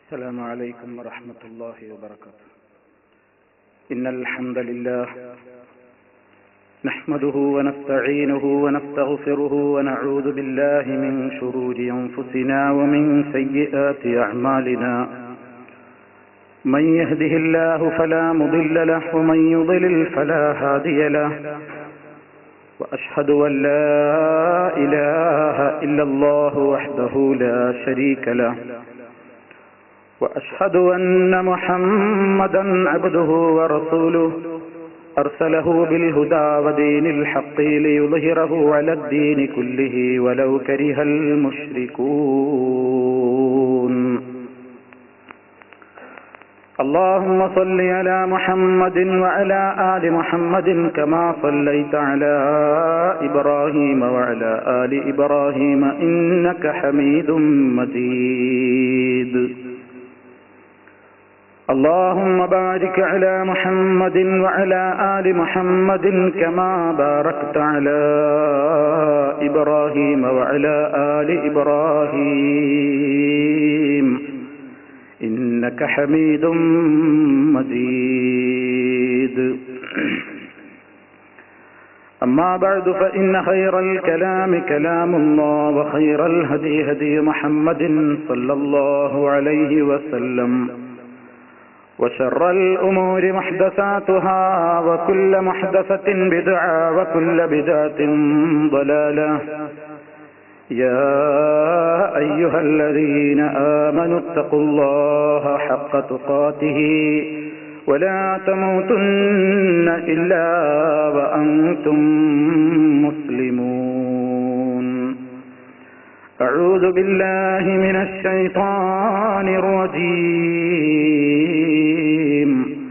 السلام عليكم ورحمة الله وبركاته إن الحمد لله نحمده ونستعينه ونستغفره ونعوذ بالله من شرور أنفسنا ومن سيئات أعمالنا من يهده الله فلا مضل له ومن يضلل فلا هادي له وأشهد أن لا إله إلا الله وحده لا شريك له وأشهد أن محمدا عبده ورسوله أرسله بالهدى ودين الحق ليظهره على الدين كله ولو كره المشركون اللهم صل على محمد وعلى آل محمد كما صليت على إبراهيم وعلى آل إبراهيم إنك حميد مجيد اللهم بارك على محمد وعلى آل محمد كما باركت على إبراهيم وعلى آل إبراهيم إنك حميد مجيد أما بعد فإن خير الكلام كلام الله وخير الهدي هدي محمد صلى الله عليه وسلم وشر الأمور محدثاتها وكل محدثة بدعة وكل بدعة ضلالة يا أيها الذين آمنوا اتقوا الله حق تقاته ولا تموتن إلا وأنتم مسلمون أعوذ بالله من الشيطان الرجيم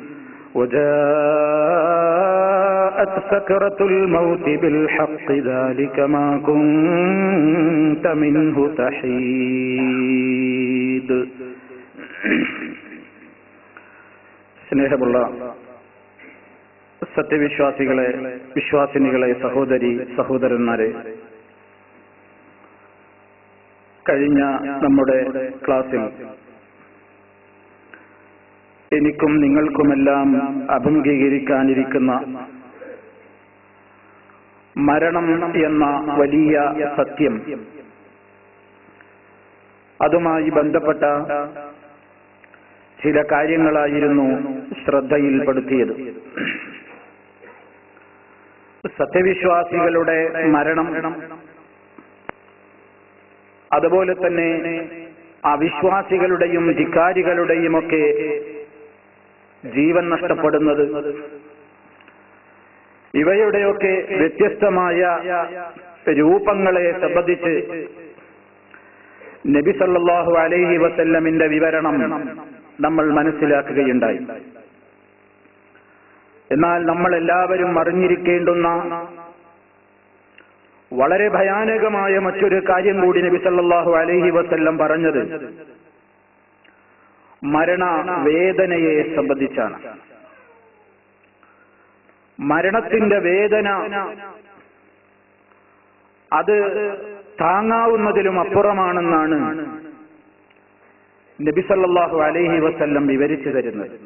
وجاءت سكرة الموت بالحق ذلك ما كنت منه تحيد സ്നേഹമുള്ള സത്യവിശ്വാസികളെ വിശ്വാസിനികളെ സഹോദരി സഹോദരന്മാരെ കഴിഞ്ഞ നമ്മുടെ ക്ലാസ്സിൽ എനിക്കും നിങ്ങൾക്കുമെല്ലാം അഭിമുഖീകരിക്കാനിരിക്കുന്ന മരണം എന്ന വലിയ സത്യം അതുമായി ബന്ധപ്പെട്ട ചില കാര്യങ്ങളായിരുന്നു ശ്രദ്ധയിൽപ്പെടുത്തിയത് സത്യവിശ്വാസികളുടെ മരണം അതുപോലെ തന്നെ അവിശ്വാസികളുടെയും ധിക്കാരികളുടെയും ഒക്കെ ജീവൻ നഷ്ടപ്പെടുന്നത് ഇവയുടെയൊക്കെ വ്യത്യസ്തമായ രൂപങ്ങളെ സംബന്ധിച്ച് നബി സല്ലാഹു അലൈഹി വസല്ലമിന്റെ വിവരണം നമ്മൾ മനസ്സിലാക്കുകയുണ്ടായി എന്നാൽ നമ്മൾ എല്ലാവരും അറിഞ്ഞിരിക്കേണ്ടുന്ന വളരെ ഭയാനകമായ മറ്റൊരു കാര്യം കൂടി നബി സല്ലാഹു അലൈഹി വസല്ലം പറഞ്ഞത് മരണ വേദനയെ സംബന്ധിച്ചാണ് മരണത്തിന്റെ വേദന അത് താങ്ങാവുന്നതിലും അപ്പുറമാണെന്നാണ് നബി സല്ലാഹു അലൈഹി വസല്ലം വിവരിച്ചു തരുന്നത്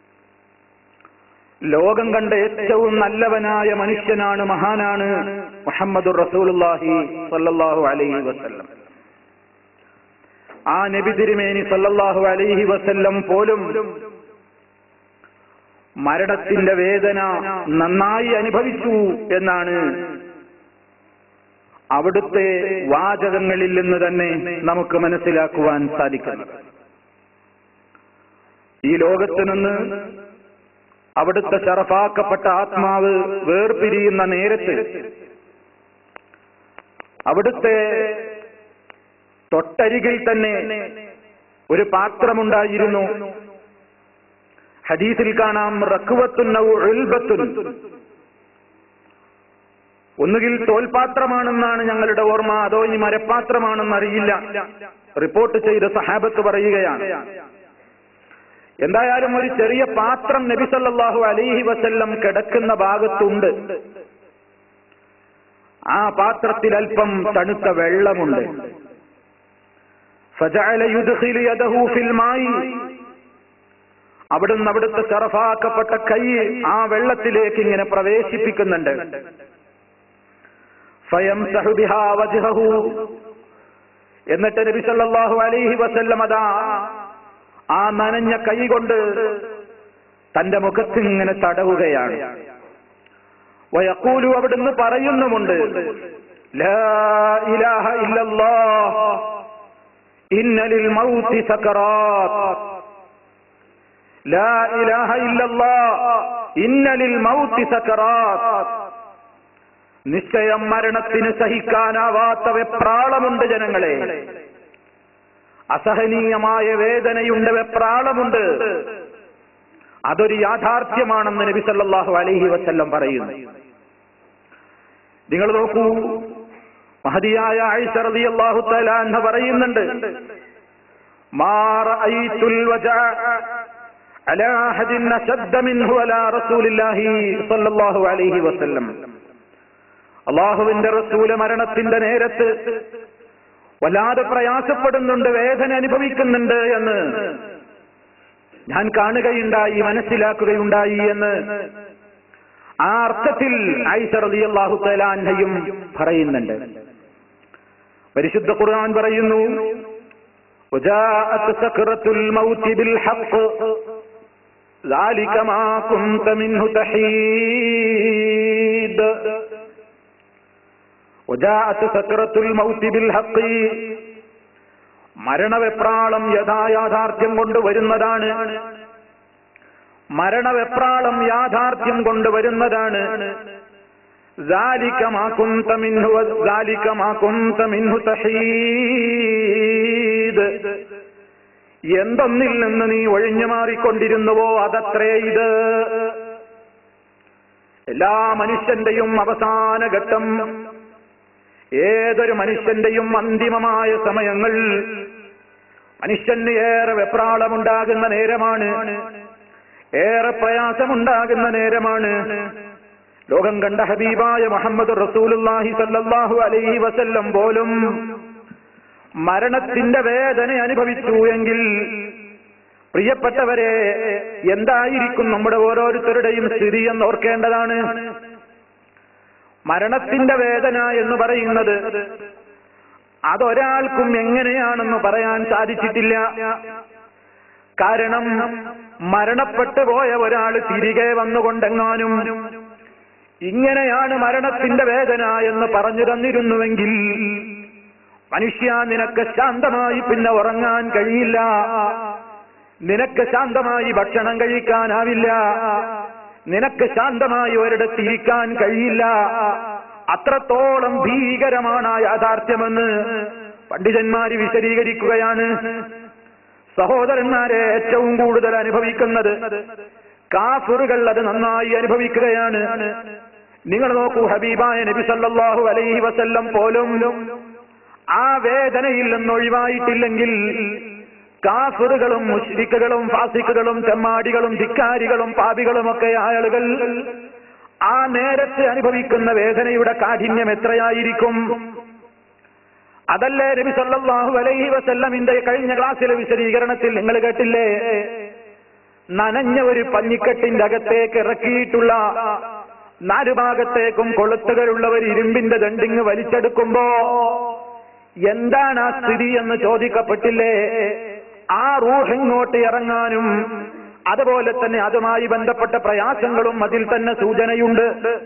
ലോകം കണ്ട ഏറ്റവും നല്ലവനായ മനുഷ്യനാണ് മഹാനാണ് മുഹമ്മദ് റസൂലുല്ലാഹി സല്ലല്ലാഹു അലൈഹി വസല്ലം ആ നബി തിരുമേനി സല്ലല്ലാഹു അലൈഹി വസല്ലം പോലും മരണത്തിന്റെ വേദന നന്നായി അനുഭവിച്ചു എന്നാണ് അവിടുത്തെ വാചകങ്ങളിൽ നിന്ന് തന്നെ നമുക്ക് മനസ്സിലാക്കുവാൻ സാധിക്കുന്നത് ഈ ലോകത്ത് നിന്ന് അവിടുത്തെ ശറഫാക്കപ്പെട്ട ആത്മാവ് വേർപിരിയുന്ന നേരത്ത് അവിടുത്തെ തൊട്ടരികിൽ തന്നെ ഒരു പാത്രമുണ്ടായിരുന്നു ഹദീസിൽ കാണാം റക്കുവത്തുൻ ഒന്നുകിൽ തോൽപാത്രമാണെന്നാണ് ഞങ്ങളുടെ ഓർമ്മ അതോ ഇനി മരപ്പാത്രമാണെന്ന് അറിയില്ല റിപ്പോർട്ട് ചെയ്ത സഹാബത്ത് പറയുകയാണ് എന്തായാലും ഒരു ചെറിയ പാത്രം നബിസല്ലാഹു അലൈഹി വസല്ലം കിടക്കുന്ന ഭാഗത്തുണ്ട് ആ പാത്രത്തിൽ അല്പം തണുത്ത വെള്ളമുണ്ട് فجعل يدخل يده في الماء അവിടുന്ന് അവിടുത്തെ ഷറഫാക്കപ്പെട്ട കൈ ആ വെള്ളത്തിലേക്ക് ഇങ്ങനെ പ്രവേശിപ്പിക്കുന്നുണ്ട് ഫയംസഹു ബിഹാ വജ്ഹഹു എന്നിട്ട് നബി സല്ലല്ലാഹു അലൈഹി വസല്ലം അതാ ആ നനഞ്ഞ കൈ കൊണ്ട് തന്റെ മുഖത്ത് ഇങ്ങനെ തടവുകയാണ് വയക്കൂലു അവിടുന്ന് പറയുന്നുമുണ്ട് ലാ ഇലാഹ ഇല്ലല്ലാഹ് ഇന്നലിൽ മൗതി സക്കറാത്ത് ലാ ഇലാഹ ഇല്ലല്ലാഹ് ഇന്നലിൽ മൗതി സക്കറാത്ത് നിശ്ചയം മരണത്തിന് സഹിക്കാനാവാത്ത വെപ്രാളമുണ്ട് ജനങ്ങളെ അസഹനീയമായ വേദനയുണ്ട് വെപ്രാളമുണ്ട് അതൊരു യാഥാർത്ഥ്യമാണെന്ന് നബി സല്ലല്ലാഹു അലൈഹി വസല്ലം പറയുന്നു നിങ്ങൾ നോക്കൂ മഹതിയായ ആയിഷ റളിയല്ലാഹു തആല അൻഹ പറയുന്നുണ്ട് മാ റഅയ്തുൽ വജഅ അലാ അഹദിൻ അശദ്ദ മിൻഹു അലാ റസൂലില്ലാഹി സ്വല്ലല്ലാഹു അലൈഹി വസല്ലം അള്ളാഹുവിന്റെ റസൂല് മരണത്തിന്റെ നേരത്ത് വല്ലാതെ പ്രയാസപ്പെടുന്നുണ്ട് വേദന അനുഭവിക്കുന്നുണ്ട് എന്ന് ഞാൻ കാണുകയുണ്ടായി മനസ്സിലാക്കുകയുണ്ടായി എന്ന് ആ അർത്ഥത്തിൽ ആയിഷ റളിയല്ലാഹു തആല അൻഹയും പറയുന്നുണ്ട് പരിശുദ്ധ ഖുർആൻ പറയുന്നു وجاءت سكرة الموت بالحق ذلك ما كنت منه تحيد وجاءت سكرة الموت بالحق മരണവെപ്രാളം യഥായാഥാർത്ഥ്യം കൊണ്ട് വരുന്നതാണ് മരണവെപ്രാളം യാഥാർത്ഥ്യം കൊണ്ട് വരുന്നതാണ് ذلك ما كنت منه ذلك ما كنت منه تحيد എന്തൊന്നിൽ നിന്ന് നീ ഒഴിഞ്ഞു മാറിക്കൊണ്ടിരുന്നുവോ അതത്രേ ഇത് എല്ലാ മനുഷ്യന്റെയും അവസാന ഘട്ടം ഏതൊരു മനുഷ്യന്റെയും അന്തിമമായ സമയങ്ങൾ മനുഷ്യന് ഏറെ വെപ്രാളമുണ്ടാകുന്ന നേരമാണ് ഏറെ പ്രയാസമുണ്ടാകുന്ന നേരമാണ് ലോകം കണ്ട ഹബീബായ മുഹമ്മദ് റസൂലുല്ലാഹി സല്ലല്ലാഹു അലൈഹി വസല്ലം പോലും മരണത്തിന്റെ വേദന അനുഭവിച്ചു എങ്കിൽ പ്രിയപ്പെട്ടവരെ എന്തായിരിക്കും നമ്മുടെ ഓരോരുത്തരുടെയും സ്ഥിതി എന്ന് ഓർക്കേണ്ടതാണ് മരണത്തിന്റെ വേദന എന്ന് പറയുന്നത് അതൊരാൾക്കും എങ്ങനെയാണെന്ന് പറയാൻ സാധിച്ചിട്ടില്ല കാരണം മരണപ്പെട്ടു പോയ ഒരാൾ തിരികെ വന്നുകൊണ്ടെങ്ങാനും ഇങ്ങനെയാണ് മരണത്തിന്റെ വേദന എന്ന് പറഞ്ഞു തന്നിരുന്നുവെങ്കിൽ മനുഷ്യ നിനക്ക് ശാന്തമായി പിന്നെ ഉറങ്ങാൻ കഴിയില്ല നിനക്ക് ശാന്തമായി ഭക്ഷണം കഴിക്കാനാവില്ല നിനക്ക് ശാന്തമായി ഒരിടത്ത് ഇരിക്കാൻ കഴിയില്ല അത്രത്തോളം ഭീകരമാണ് ആ യാഥാർത്ഥ്യമെന്ന് പണ്ഡിതന്മാര് വിശദീകരിക്കുകയാണ് സഹോദരന്മാരെ ഏറ്റവും കൂടുതൽ അനുഭവിക്കുന്നത് കാഫറുകൾ അത് നന്നായി അനുഭവിക്കുകയാണ് നിങ്ങൾ നോക്കൂ ഹബീബായ നബി സല്ലല്ലാഹു അലൈഹി വസല്ലം പോലും ആ വേദനയിൽ നിന്ന് ഒഴിവായിട്ടില്ലെങ്കിൽ കാഫറുകളും മുഷ്രിക്കുകളും ഫാസിക്കുകളും തെമ്മാടികളും ധിക്കാരികളും പാപികളുമൊക്കെ ആളുകൾ ആ നേരത്തെ അനുഭവിക്കുന്ന വേദനയുടെ കാഠിന്യം എത്രയായിരിക്കും അതല്ലേ നബി സല്ലല്ലാഹു അലൈഹി വസല്ലമിന്റെ കഴിഞ്ഞ ക്ലാസ്സിലെ വിശദീകരണത്തിൽ നിങ്ങൾ കേട്ടില്ലേ നനഞ്ഞ ഒരു പഞ്ഞിക്കെട്ടിന്റെ അകത്തേക്ക് ഇറക്കിയിട്ടുള്ള നാലു ഭാഗത്തേക്കും കൊളുത്തുകളുള്ള ഒരു ഇരുമ്പിന്റെ ദണ്ടിങ് വലിച്ചെടുക്കുമ്പോ എന്താണ് ആ സ്ഥിതി എന്ന് ചോദിക്കപ്പെട്ടില്ലേ ആ റൂഹ് ഇങ്ങോട്ട് ഇറങ്ങാനും അതുപോലെ തന്നെ അതുമായി ബന്ധപ്പെട്ട പ്രയാസങ്ങളും അതിൽ തന്നെ സൂചനയുണ്ട്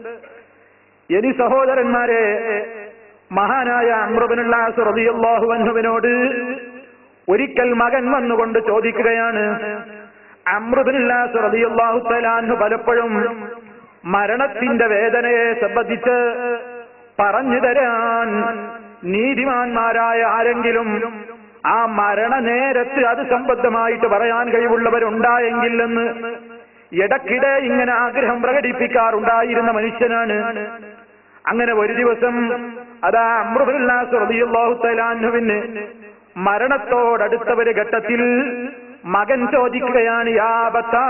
ഇനി സഹോദരന്മാരെ മഹാനായ അമ്രുബിനുള്ള റളിയല്ലാഹു അൻഹുവിനോട് ഒരിക്കൽ മകൻ വന്നുകൊണ്ട് ചോദിക്കുകയാണ് അമ്രുബിനുള്ള റളിയല്ലാഹു തലാൻഹു പലപ്പോഴും മരണത്തിന്റെ വേദനയെ സംബന്ധിച്ച് പറഞ്ഞു തരാൻ നീതിമാന്മാരായ ആരെങ്കിലും ആ മരണ നേരത്ത് അത് സംബന്ധമായിട്ട് പറയാൻ കഴിവുള്ളവരുണ്ടായെങ്കിൽ എന്ന് ഇടയ്ക്കിടെ ഇങ്ങനെ ആഗ്രഹം പ്രകടിപ്പിക്കാറുണ്ടായിരുന്ന മനുഷ്യനാണ് അങ്ങനെ ഒരു ദിവസം അതാ അമൃതല്ലാഹുത്തലാൻഹുവിന് മരണത്തോടടുത്ത ഒരു ഘട്ടത്തിൽ മകൻ ചോദിക്കുകയാണ് യാബത്താ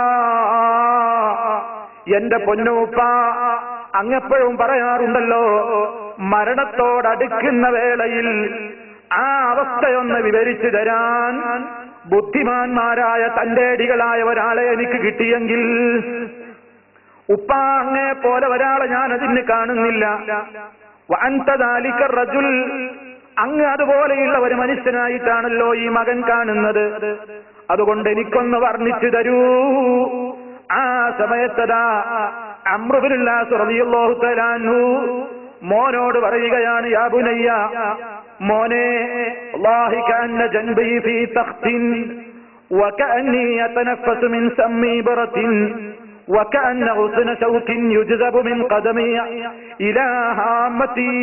എന്റെ പൊന്നൂപ്പ അങ്ങെപ്പോഴും പറയാറുണ്ടല്ലോ മരണത്തോടടുക്കുന്ന വേളയിൽ ആ അവസ്ഥയൊന്ന് വിവരിച്ചു തരാൻ ബുദ്ധിമാന്മാരായ തന്റെ അടികളായ ഒരാളെ എനിക്ക് കിട്ടിയെങ്കിൽ ഉപ്പ അങ്ങേ പോലെ ഒരാളെ ഞാൻ അതിന് കാണുന്നില്ല വഅൻതദാലിക റജുൽ അങ്ങ് അതുപോലെയുള്ള ഒരു മനുഷ്യനായിട്ടാണല്ലോ ഈ മകൻ കാണുന്നത് അതുകൊണ്ട് എനിക്കൊന്ന് വർണ്ണിച്ചു തരൂ ആ സമയത്തതാ അമ്രുബിനുല്ലാഹു തലാൻഹു മോനോട് പറയുകയാണ് യാ ബുനയ്യ മോനെ അല്ലാഹി കഅന്ന ജൻബി ഫീ തഖ്തിൻ وكأني أتنفس من سم برة وكأن غصن شوك يجذب من قدمي إلى هامتي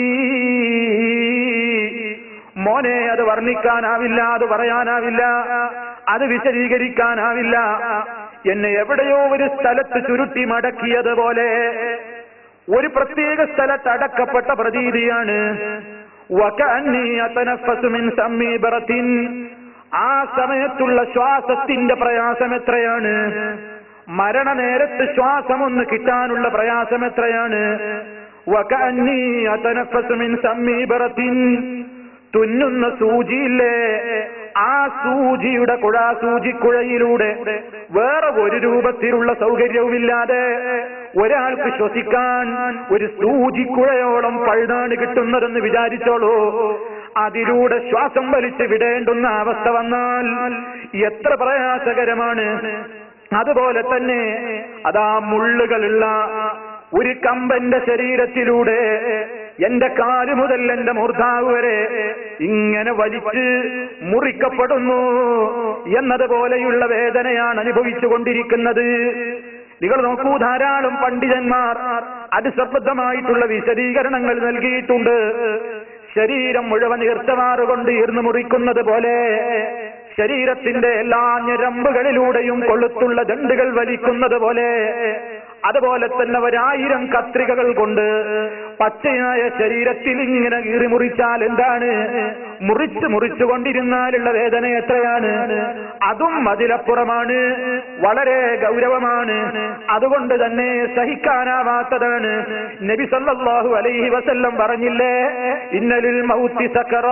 മോനെ അത് വർണ്ണിക്കാനാവില്ല അത് പറയാനാവില്ല അത് വിശദീകരിക്കാനാവില്ല എന്നെ എവിടെയോ ഒരു സ്ഥലത്ത് ചുരുട്ടി മടക്കിയതുപോലെ ഒരു പ്രത്യേക സ്ഥലത്ത് അടക്കപ്പെട്ട പ്രതീതിയാണ് വകഅന്നി അതനഫസു മിൻ സമീബറത്തിൻ ആ സമയത്തുള്ള ശ്വാസത്തിന്റെ പ്രയാസം എത്രയാണ് മരണനേരത്ത് ശ്വാസം ഒന്ന് കിട്ടാനുള്ള പ്രയാസം എത്രയാണ് വകഅന്നി അതനഫസു മിൻ സമീബറത്തിൻ തുന്നുന്ന സൂചിയില്ലേ ആ സൂചിയുടെ കുഴ സൂചിക്കുഴയിലൂടെ വേറെ ഒരു രൂപത്തിലുള്ള സൗകര്യവുമില്ലാതെ ഒരാൾക്ക് ശ്വസിക്കാൻ ഒരു സൂചിക്കുഴയോളം പഴുതാണ് കിട്ടുന്നതെന്ന് വിചാരിച്ചോളൂ അതിലൂടെ ശ്വാസം വലിച്ച് വിടേണ്ടുന്ന അവസ്ഥ വന്നാൽ എത്ര പ്രയാസകരമാണ് അതുപോലെ തന്നെ അതാ മുള്ളുകളുള്ള ഒരു കമ്പന്റെ ശരീരത്തിലൂടെ എന്റെ കാല് മുതൽ എന്റെ മൂർധാവ് വരെ ഇങ്ങനെ വലിച്ച് മുറിക്കപ്പെടുന്നു എന്നതുപോലെയുള്ള വേദനയാണ് അനുഭവിച്ചുകൊണ്ടിരിക്കുന്നത് നിങ്ങൾ നോക്കൂ ധാരാളം പണ്ഡിതന്മാർ അതിസംബദ്ധമായിട്ടുള്ള വിശദീകരണങ്ങൾ നൽകിയിട്ടുണ്ട് ശരീരം മുഴുവൻ ഈർച്ചമാറുകൊണ്ട് ഈർന്നു മുറിക്കുന്നത് പോലെ ശരീരത്തിന്റെ എല്ലാ ഞരമ്പുകളിലൂടെയും കൊളുത്തുള്ള ദണ്ടുകൾ വലിക്കുന്നത് പോലെ അതുപോലെ തന്നെ ഒരായിരം കത്രികകൾ കൊണ്ട് പച്ചയായ ശരീരത്തിൽ ഇങ്ങനെ കീറി മുറിച്ചാൽ എന്താണ് മുറിച്ച് മുറിച്ചു കൊണ്ടിരുന്നാലുള്ള വേദന എത്രയാണ് അതും അതിലപ്പുറമാണ് വളരെ ഗൗരവമാണ് അതുകൊണ്ട് തന്നെ സഹിക്കാനാവാത്തതാണ് നബി സല്ലല്ലാഹു അലൈഹി വസല്ലം പറഞ്ഞില്ലേ ഇന്നലിൽ മൗത്തി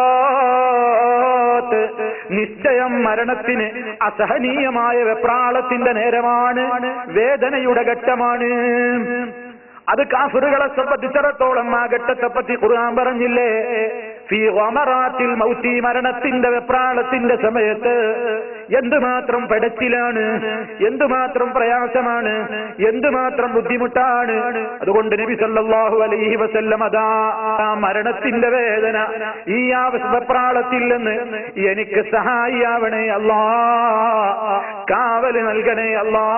സക്കറാത്ത് നിശ്ചയം മരണത്തിന് അസഹനീയമായ വെപ്രാളത്തിന്റെ നേരമാണ് വേദനയുടെ ഘട്ടമാണ് അത് കാഫിറുകളെ സംബന്ധിച്ചിടത്തോളം ആ ഘട്ടത്തെ പറ്റി ഖുർആൻ പറഞ്ഞില്ലേ ഫീ വമറാത്തിൽ മൗത്തി മരണത്തിന്റെ വെപ്രാളത്തിന്റെ സമയത്ത് എന്തുമാത്രം പെടച്ചിലാണ് എന്തുമാത്രം പ്രയാസമാണ് എന്തുമാത്രം ബുദ്ധിമുട്ടാണ് അതുകൊണ്ട് നബി സല്ലല്ലാഹു അലൈഹി വസല്ലം അതാ ആ മരണത്തിന്റെ വേദന ഈ ആ വെപ്രാളത്തിൽ നിന്ന് എനിക്ക് സഹായിയാവണേ അല്ലാ കാവല് നൽകണേ അല്ലാ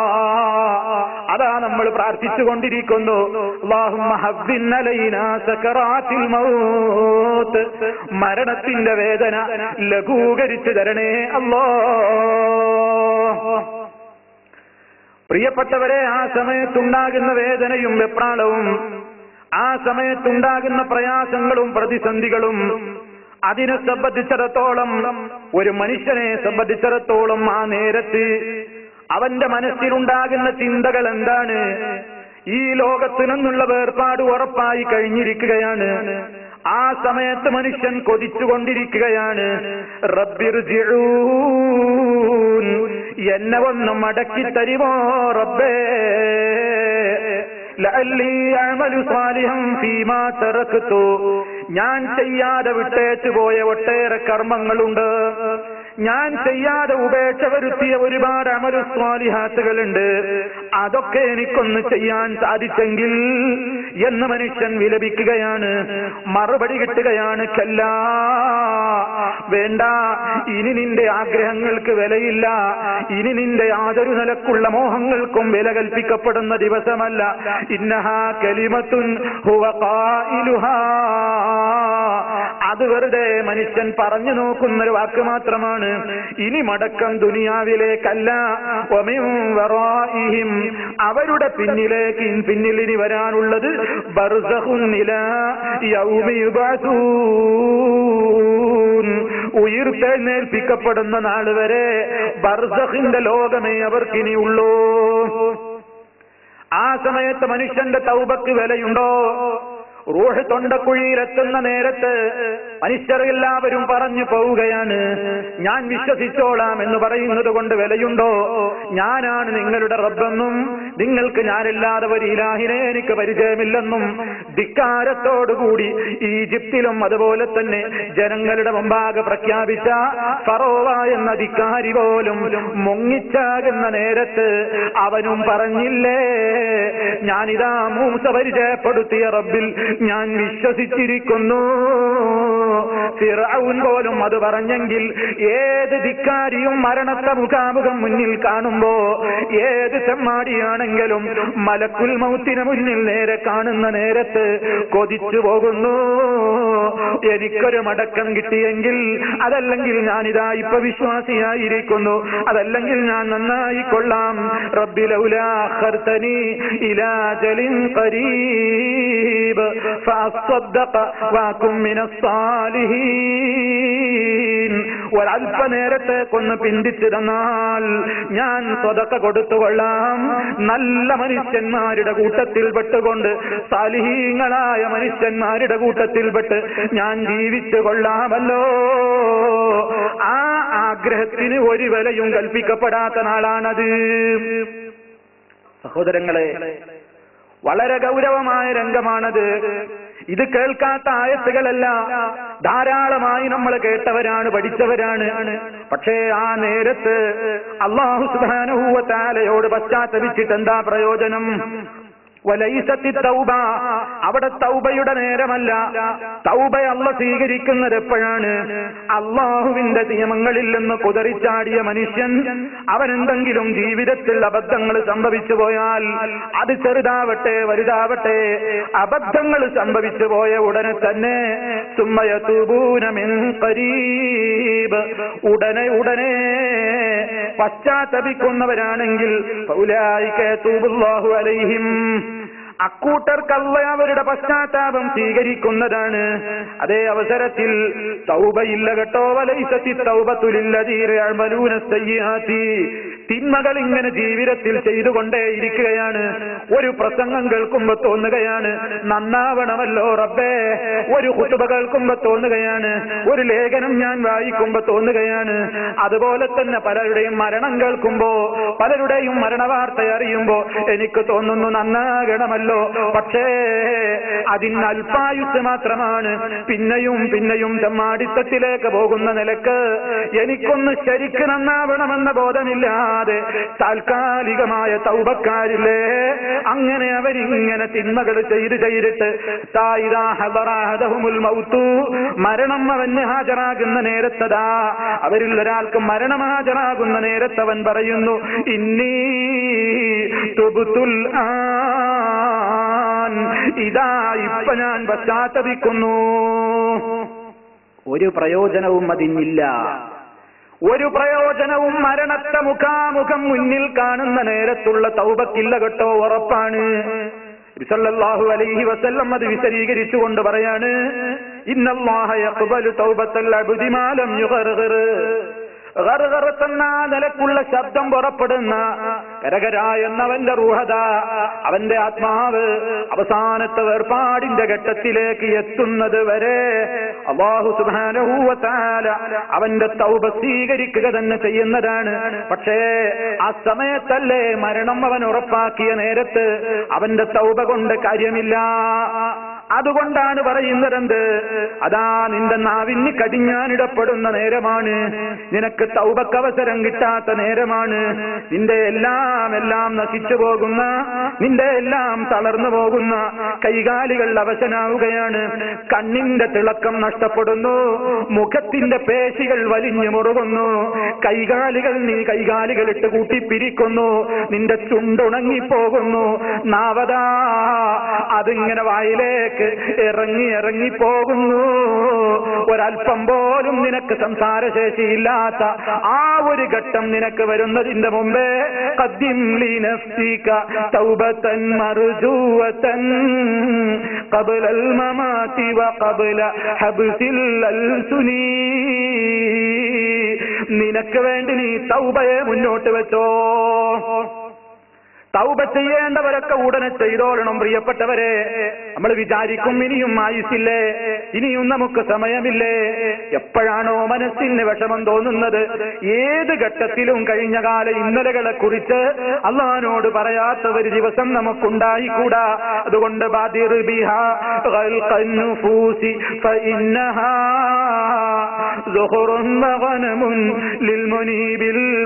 അതാ നമ്മൾ പ്രാർത്ഥിച്ചു കൊണ്ടിരിക്കുന്നു അല്ലാഹുമ്മ ഹവ്വിൻ അലൈനാ സകറാത്തിൽ മൗത്ത് മരണത്തിന്റെ വേദന ലഘൂകരിച്ചു തരണേ അല്ലോ പ്രിയപ്പെട്ടവരെ ആ സമയത്തുണ്ടാകുന്ന വേദനയും വെപ്രാളവും ആ സമയത്തുണ്ടാകുന്ന പ്രയാസങ്ങളും പ്രതിസന്ധികളും അതിനെ സംബന്ധിച്ചിടത്തോളം ഒരു മനുഷ്യനെ സംബന്ധിച്ചിടത്തോളം ആ നേരത്ത് അവന്റെ മനസ്സിലുണ്ടാകുന്ന ചിന്തകൾ എന്താണ് ഈ ലോകത്തു നിന്നുള്ള വേർപാട് ഉറപ്പായി കഴിഞ്ഞിരിക്കുകയാണ് ആ സമയത്ത് മനുഷ്യൻ കൊതിച്ചുകൊണ്ടിരിക്കുകയാണ് റബ്ബിർജിഊൻ എന്നെ ഒന്ന് മടക്കി തരുമോ റബ്ബേ ലഅല്ലി അഅമലു സാലിഹം ഫീമാ തറക്തു ഞാൻ ചെയ്യാതെ വിട്ടേച്ചു പോയ ഒട്ടേറെ കർമ്മങ്ങളുണ്ട് ഞാൻ ചെയ്യാതെ ഉപേക്ഷ വരുത്തിയ ഒരുപാട് അമലു സ്വാലിഹാത്തുകളുണ്ട് അതൊക്കെ എനിക്കൊന്ന് ചെയ്യാൻ സാധിച്ചെങ്കിൽ എന്ന് മനുഷ്യൻ വിലപിക്കുകയാണ് മറുപടി കിട്ടുകയാണ് കല്ല വേണ്ട ഇനി നിന്റെ ആഗ്രഹങ്ങൾക്ക് വിലയില്ല ഇനി നിന്റെ യാതൊരു നിലക്കുള്ള മോഹങ്ങൾക്കും വില കൽപ്പിക്കപ്പെടുന്ന ദിവസമല്ല ഇന്നഹാ കലിമത്തുൻ ഹുവ ഖായിലുഹാ അത് വെറുതെ മനുഷ്യൻ പറഞ്ഞു നോക്കുന്ന ഒരു വാക്ക് മാത്രമാണ് ഇനി മടക്കം ദുനിയാവിലേക്കല്ല ഒമിൻ വറാഇഹിം അവരുടെ പിന്നിലേക്ക് പിന്നിൽ ഇനി വരാനുള്ളത് ബർസഖുൻ ഇലാ യൗമി യുബഅസൂൻ ഉയർത്തെഴുന്നേൽപ്പിക്കപ്പെടുന്ന നാൾ വരെ ബർസഖിന്റെ ലോകമേ അവർക്കിനി ഉള്ളൂ ആ സമയത്ത് മനുഷ്യന്റെ തൗബക്ക് വിലയുണ്ടോ റൂഹ് തൊണ്ടക്കുഴിയിലെത്തുന്ന നേരത്ത് മനുഷ്യർ എല്ലാവരും പറഞ്ഞു പോവുകയാണ് ഞാൻ വിശ്വസിച്ചോളാം എന്ന് പറയുന്നത് കൊണ്ട് വിലയുണ്ടോ ഞാനാണ് നിങ്ങളുടെ റബ്ബെന്നും നിങ്ങൾക്ക് ഞാനില്ലാതെ ഒരു ഇലാഹിനെ എനിക്ക് പരിചയമില്ലെന്നും ധിക്കാരത്തോടുകൂടി ഈജിപ്തിലും അതുപോലെ തന്നെ ജനങ്ങളുടെ മുമ്പാകെ പ്രഖ്യാപിച്ച ഫറോവ എന്ന ധിക്കാരി പോലും മുങ്ങിച്ചാകുന്ന നേരത്ത് അവനും പറഞ്ഞില്ലേ ഞാനിതാ മൂസ പരിചയപ്പെടുത്തിയ റബ്ബിൽ ഞാൻ വിശ്വസിച്ചിരിക്കുന്നു ഫിറഔൻ പോലും അത് പറഞ്ഞെങ്കിൽ ഏത് ധിക്കാരിയും മരണത്തെ മുഖാമുഖം മുന്നിൽ കാണുമ്പോ ഏത് ചെമ്മാടിയാണെങ്കിലും മലക്കുൽ മൗത്തിന് മുന്നിൽ നേരെ കാണുന്ന നേരത്ത് കൊതിച്ചു പോകുന്നു എനിക്കൊരു മടക്കം കിട്ടിയെങ്കിൽ അതല്ലെങ്കിൽ ഞാനിതാ ഇപ്പൊ വിശ്വാസിയായിരിക്കുന്നു അതല്ലെങ്കിൽ ഞാൻ നന്നായി കൊള്ളാം റബ്ബിലൗലാഖർത്തനി ഇലാജലിൻ ഖരീബ് ഫഅസ്സദ്ദഖ വഅകും മിനസ്സാലിഹീൻ ഒരല്പനേരത്തേക്കൊന്ന് പിന്തിച്ചു തന്നാൽ ഞാൻ സ്വതക്ക കൊടുത്തുകൊള്ളാം നല്ല മനുഷ്യന്മാരുടെ കൂട്ടത്തിൽ പെട്ടുകൊണ്ട് സാലിഹീങ്ങളായ മനുഷ്യന്മാരുടെ കൂട്ടത്തിൽപ്പെട്ട് ഞാൻ ജീവിച്ചു കൊള്ളാമല്ലോ ആ ആഗ്രഹത്തിന് ഒരു വിലയും കൽപ്പിക്കപ്പെടാത്ത നാളാണത് സഹോദരങ്ങളെ വളരെ ഗൗരവമായ രംഗമാണത് ഇത് കേൾക്കാത്ത ആയത്തുകളല്ല ധാരാളമായി നമ്മൾ കേട്ടവരാണ് പഠിച്ചവരാണ് പക്ഷേ ആ നേരത്ത് അള്ളാഹു സുധാനുഭൂവത്താലയോട് പശ്ചാത്തപിച്ചിട്ട് എന്താ പ്രയോജനം വലൈസത്തി തൗബ അവിടെ തൗബയുടെ നേരമല്ല തൗബ അല്ല സ്വീകരിക്കുന്നത് എപ്പോഴാണ് അള്ളാഹുവിന്റെ നിയമങ്ങളിൽ നിന്ന് കുതറിച്ചാടിയ മനുഷ്യൻ അവനെന്തെങ്കിലും ജീവിതത്തിൽ അബദ്ധങ്ങൾ സംഭവിച്ചു പോയാൽ അത് ചെറുതാവട്ടെ വലുതാവട്ടെ അബദ്ധങ്ങൾ സംഭവിച്ചു പോയ ഉടനെ തന്നെ സുമ്മയത്തൂപൂനമിൻ കരീബ് ഉടനെ ഉടനെ പശ്ചാത്തപിക്കുന്നവരാണെങ്കിൽ പൗലായിക്ക തൂബുല്ലാഹു അലൈഹിം അക്കൂട്ടർക്കല്ല അവരുടെ പശ്ചാത്താപം സ്വീകരിക്കുന്നതാണ് അതേ അവസരത്തിൽ തൗബയില്ല കേട്ടോ വലൈസത്തി തൗബത്തുലില്ലതീരമലൂന സയ്യാത്തി തിന്മകൾ ഇങ്ങനെ ജീവിതത്തിൽ ചെയ്തുകൊണ്ടേയിരിക്കുകയാണ് ഒരു പ്രസംഗം കേൾക്കുമ്പോ തോന്നുകയാണ് നന്നാവണമല്ലോ റബ്ബേ ഒരു കുത്തുബ കേൾക്കുമ്പോ തോന്നുകയാണ് ഒരു ലേഖനം ഞാൻ വായിക്കുമ്പോ തോന്നുകയാണ് അതുപോലെ തന്നെ പലരുടെയും മരണം കേൾക്കുമ്പോ പലരുടെയും മരണവാർത്ത അറിയുമ്പോ എനിക്ക് തോന്നുന്നു നന്നാകണമല്ലോ പക്ഷേ അതിന് അല്പായുസ് മാത്രമാണ് പിന്നെയും പിന്നെയും ചെമ്മാടിത്തത്തിലേക്ക് പോകുന്ന നിലക്ക് എനിക്കൊന്ന് ശരിക്ക് നന്നാവണമെന്ന ബോധമില്ലാതെ താൽക്കാലികമായ തൗബക്കാരില്ലേ അങ്ങനെ അവരിങ്ങനെ തിന്മകൾ ചെയ്ത് ചെയ്തിട്ട് തായിദാ ഹദറാഹദഹുമുൽ മൗത്തു മരണം അവന് ഹാജരാകുന്ന നേരത്തതാ അവരിൽ ഒരാൾക്ക് മരണം ഹാജരാകുന്ന നേരത്തവൻ പറയുന്നു ഇന്നീ തുബുത്തുൽ ആൻ ഇതാ ഇപ്പൊ ഞാൻ പശ്ചാത്തപിക്കുന്നു ഒരു പ്രയോജനവും അതിനില്ല ഒരു പ്രയോജനവും മരണത്തെ മുഖാമുഖം മുന്നിൽ കാണുന്ന നേരത്തുള്ള തൗബക്കില്ല കേട്ടോ ഉറപ്പാണ് സല്ലല്ലാഹു അലൈഹി വസല്ലം അത് വിശദീകരിച്ചുകൊണ്ട് പറയാണ് ഇന്നല്ലാഹ യഖ്ബലു തൗബത്തൽ അബ്ദി മാ ലം യുഗർഗിർ ഗർഗറത്തെന്ന നിലക്കുള്ള ശബ്ദം പുറപ്പെടുന്ന കരകര എന്നവന്റെ റൂഹത അവന്റെ ആത്മാവ് അവസാനത്തെ വേർപാടിന്റെ ഘട്ടത്തിലേക്ക് എത്തുന്നത് വരെ അള്ളാഹു സുബാനഹൂവത്താല അവന്റെ തൗബ സ്വീകരിക്കുക തന്നെ ചെയ്യുന്നതാണ് പക്ഷേ ആ സമയത്തല്ലേ മരണം അവൻ ഉറപ്പാക്കിയ നേരത്ത് അവന്റെ തൗബ കൊണ്ട് കാര്യമില്ല അതുകൊണ്ടാണ് പറയുന്നതെന്ത് അതാ നിന്റെ നാവിന് കടിഞ്ഞാനിടപ്പെടുന്ന നേരമാണ് നിനക്ക് തൗബക്ക് അവസരം കിട്ടാത്ത നേരമാണ് നിന്റെ എല്ലാം എല്ലാം നശിച്ചു പോകുന്ന നിന്റെ എല്ലാം തളർന്നു പോകുന്ന കൈകാലികൾ അവശനാവുകയാണ് കണ്ണിന്റെ തിളക്കം നഷ്ടപ്പെടുന്നു മുഖത്തിന്റെ പേശികൾ വലിഞ്ഞു മുറുകുന്നു കൈകാലികൾ നീ കൈകാലികൾ ഇട്ട് കൂട്ടിപ്പിരിക്കുന്നു നിന്റെ ചുണ്ടുണങ്ങിപ്പോകുന്നു നാവതാ അതിങ്ങനെ വായിലേക്ക് ഇറങ്ങി ഇറങ്ങി പോകുന്നു ഒരല്പം പോലും നിനക്ക് സംസാരശേഷിയില്ലാത്ത ആ ഒരു ഘട്ടം നിനക്ക് വരുന്നതിന്റെ മുമ്പേ കദ്യം ലീനഫ്സിക തൗബതൻ മർജൂവതൻ قبل الممات وقبل حبس الألسني നിനക്ക് വേണ്ടി നീ തൗബയെ മുന്നോട്ട് വെച്ചോ തൗബ ചെയ്യേണ്ടവരൊക്കെ ഉടനെ ചെയ്തോളണം പ്രിയപ്പെട്ടവരെ നമ്മൾ വിചാരിക്കും ഇനിയും ആയുസില്ലേ ഇനിയും നമുക്ക് സമയമില്ലേ എപ്പോഴാണോ മനസ്സിന് വിഷമം തോന്നുന്നത് ഏത് ഘട്ടത്തിലും കഴിഞ്ഞ കാല ഇന്നലകളെ കുറിച്ച് അള്ളഹാനോട് പറയാത്ത ഒരു ദിവസം നമുക്കുണ്ടായിക്കൂടാ അതുകൊണ്ട് ബാദിർ ബിഹാ ഖൽഖൻ നുഫൂസി ഫഇന്നഹാ ظهر وغنم للمنيب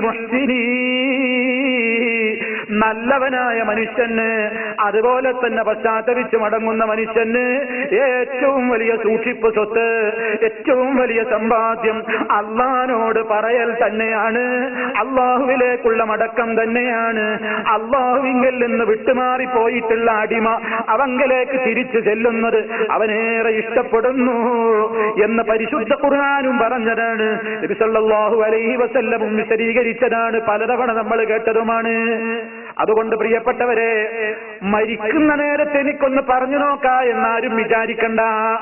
المحسنين നല്ലവനായ മനുഷ്യന് അതുപോലെ തന്നെ പശ്ചാത്തപിച്ച് മടങ്ങുന്ന മനുഷ്യന് ഏറ്റവും വലിയ സൂക്ഷിപ്പ് സ്വത്ത് ഏറ്റവും വലിയ സമ്പാദ്യം അള്ളഹാനോട് പറയൽ തന്നെയാണ് അള്ളാഹുവിലേക്കുള്ള മടക്കം തന്നെയാണ് അള്ളാഹുവിങ്കിൽ നിന്ന് വിട്ടുമാറി പോയിട്ടുള്ള അടിമ അവങ്കലേക്ക് തിരിച്ചു ചെല്ലുന്നത് അവനേറെ ഇഷ്ടപ്പെടുന്നു എന്ന് പരിശുദ്ധ ഖുർആാനും പറഞ്ഞതാണ് നബി സല്ലല്ലാഹു അലൈഹി വസല്ലമും വിശദീകരിച്ചതാണ് പലതവണ നമ്മൾ കേട്ടതുമാണ് അതുകൊണ്ട് പ്രിയപ്പെട്ടവരെ മരിക്കുന്ന നേരത്തെ എനിക്കൊന്ന് പറഞ്ഞു നോക്കാ എന്നാരും വിചാരിക്കണ്ട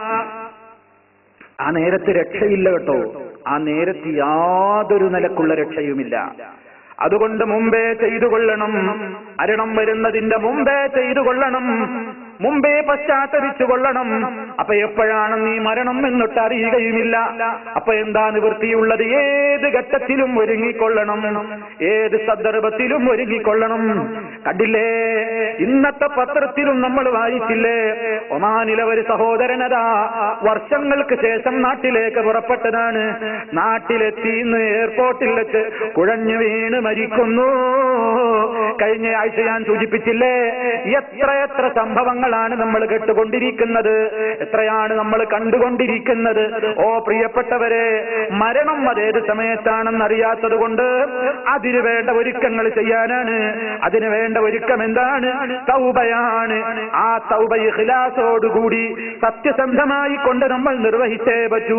ആ നേരത്ത് രക്ഷയില്ല കേട്ടോ ആ നേരത്ത് യാതൊരു നിലക്കുള്ള രക്ഷയുമില്ല അതുകൊണ്ട് മുമ്പേ ചെയ്തു കൊള്ളണം മരണം വരുന്നതിന്റെ മുമ്പേ ചെയ്തു കൊള്ളണം മുമ്പേ പശ്ചാത്തപിച്ചു കൊള്ളണം അപ്പൊ എപ്പോഴാണ് നീ മരണം എന്നിട്ട് അറിയുകയുമില്ല അപ്പൊ എന്താ നിവൃത്തിയുള്ളത് ഏത് ഘട്ടത്തിലും ഒരുങ്ങിക്കൊള്ളണം ഏത് സന്ദർഭത്തിലും ഒരുങ്ങിക്കൊള്ളണം കണ്ടില്ലേ ഇന്നത്തെ പത്രത്തിലും നമ്മൾ വായിച്ചില്ലേ ഒമാനിലെ ഒരു സഹോദരനതാ വർഷങ്ങൾക്ക് ശേഷം നാട്ടിലേക്ക് പുറപ്പെട്ടതാണ് നാട്ടിലെത്തി ഇന്ന് എയർപോർട്ടിൽ വെച്ച് കുഴഞ്ഞു വീണ് മരിക്കുന്നു കഴിഞ്ഞ ആഴ്ച ഞാൻ സൂചിപ്പിച്ചില്ലേ എത്ര എത്ര സംഭവങ്ങളാണ് നമ്മൾ കേട്ടുകൊണ്ടിരിക്കുന്നത് എത്രയാണ് നമ്മൾ കണ്ടുകൊണ്ടിരിക്കുന്നത് ഓ പ്രിയപ്പെട്ടവരെ മരണം അതേത് സമയത്താണെന്ന് അറിയാത്തത് കൊണ്ട് അതിന് വേണ്ട ഒരുക്കങ്ങൾ ചെയ്യാനാണ് അതിന് വേണ്ട ഒരുക്കം എന്താണ് തൗബയാണ് ആ തൗബ ഇഖ്ലാസോടുകൂടി സത്യസന്ധമായി കൊണ്ട് നമ്മൾ നിർവഹിച്ചേ പറ്റൂ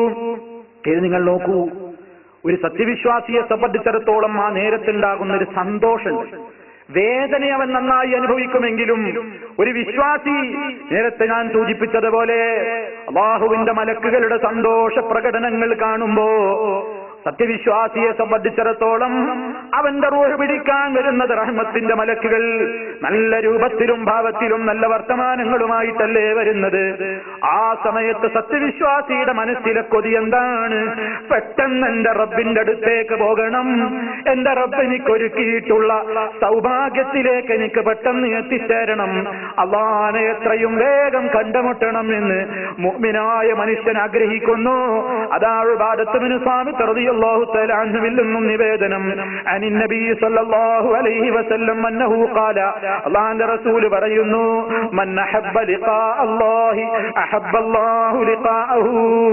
ഇത് നിങ്ങൾ നോക്കൂ ഒരു സത്യവിശ്വാസിയെ സംബന്ധിച്ചിടത്തോളം ആ നേരത്തുണ്ടാകുന്ന ഒരു സന്തോഷമുണ്ട് വേദന അവൻ നന്നായി അനുഭവിക്കുമെങ്കിലും ഒരു വിശ്വാസി നേരത്തെ ഞാൻ സൂചിപ്പിച്ചതുപോലെ അള്ളാഹുവിന്റെ മലക്കുകളുടെ സന്തോഷ പ്രകടനങ്ങൾ കാണുമ്പോ സത്യവിശ്വാസിയെ സംബന്ധിച്ചിടത്തോളം അവന്റെ റൂഹ് പിടിക്കാൻ വരുന്നത് റഹ്മത്തിന്റെ മലക്കുകൾ നല്ല രൂപത്തിലും ഭാവത്തിലും നല്ല വർത്തമാനങ്ങളുമായിട്ടല്ലേ വരുന്നത് ആ സമയത്ത് സത്യവിശ്വാസിയുടെ മനസ്സിലെ കൊതി എന്താണ് പെട്ടെന്ന് എന്റെ റബ്ബിന്റെ അടുത്തേക്ക് പോകണം എന്റെ റബ്ബ് എനിക്ക് ഒരുക്കിയിട്ടുള്ള സൗഭാഗ്യത്തിലേക്ക് എനിക്ക് പെട്ടെന്ന് എത്തിച്ചേരണം അള്ളാനെ എത്രയും വേഗം കണ്ടുമുട്ടണം എന്ന് മുഅ്മിനായ മനുഷ്യൻ ആഗ്രഹിക്കുന്നു അതാണ് ബാദത്തുമിന് സ്വാമി റളിയല്ലാഹു തആല അൻഹുവിൽ നിന്നും നിവേദനം അനിൻ നബി സല്ലല്ലാഹു അലൈഹി വസല്ലം അന്നഹു ഖാല അല്ലാഹുവിന്റെ റസൂൽ പറയുന്നു മൻ അഹബ്ബ ലിഖാ അല്ലാഹി അഹബ്ബ അല്ലാഹു ലിഖാഅഹു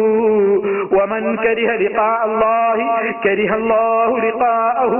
വമൻ കരിഹ ലിഖാ അല്ലാഹി കരിഹ അല്ലാഹു ലിഖാഅഹു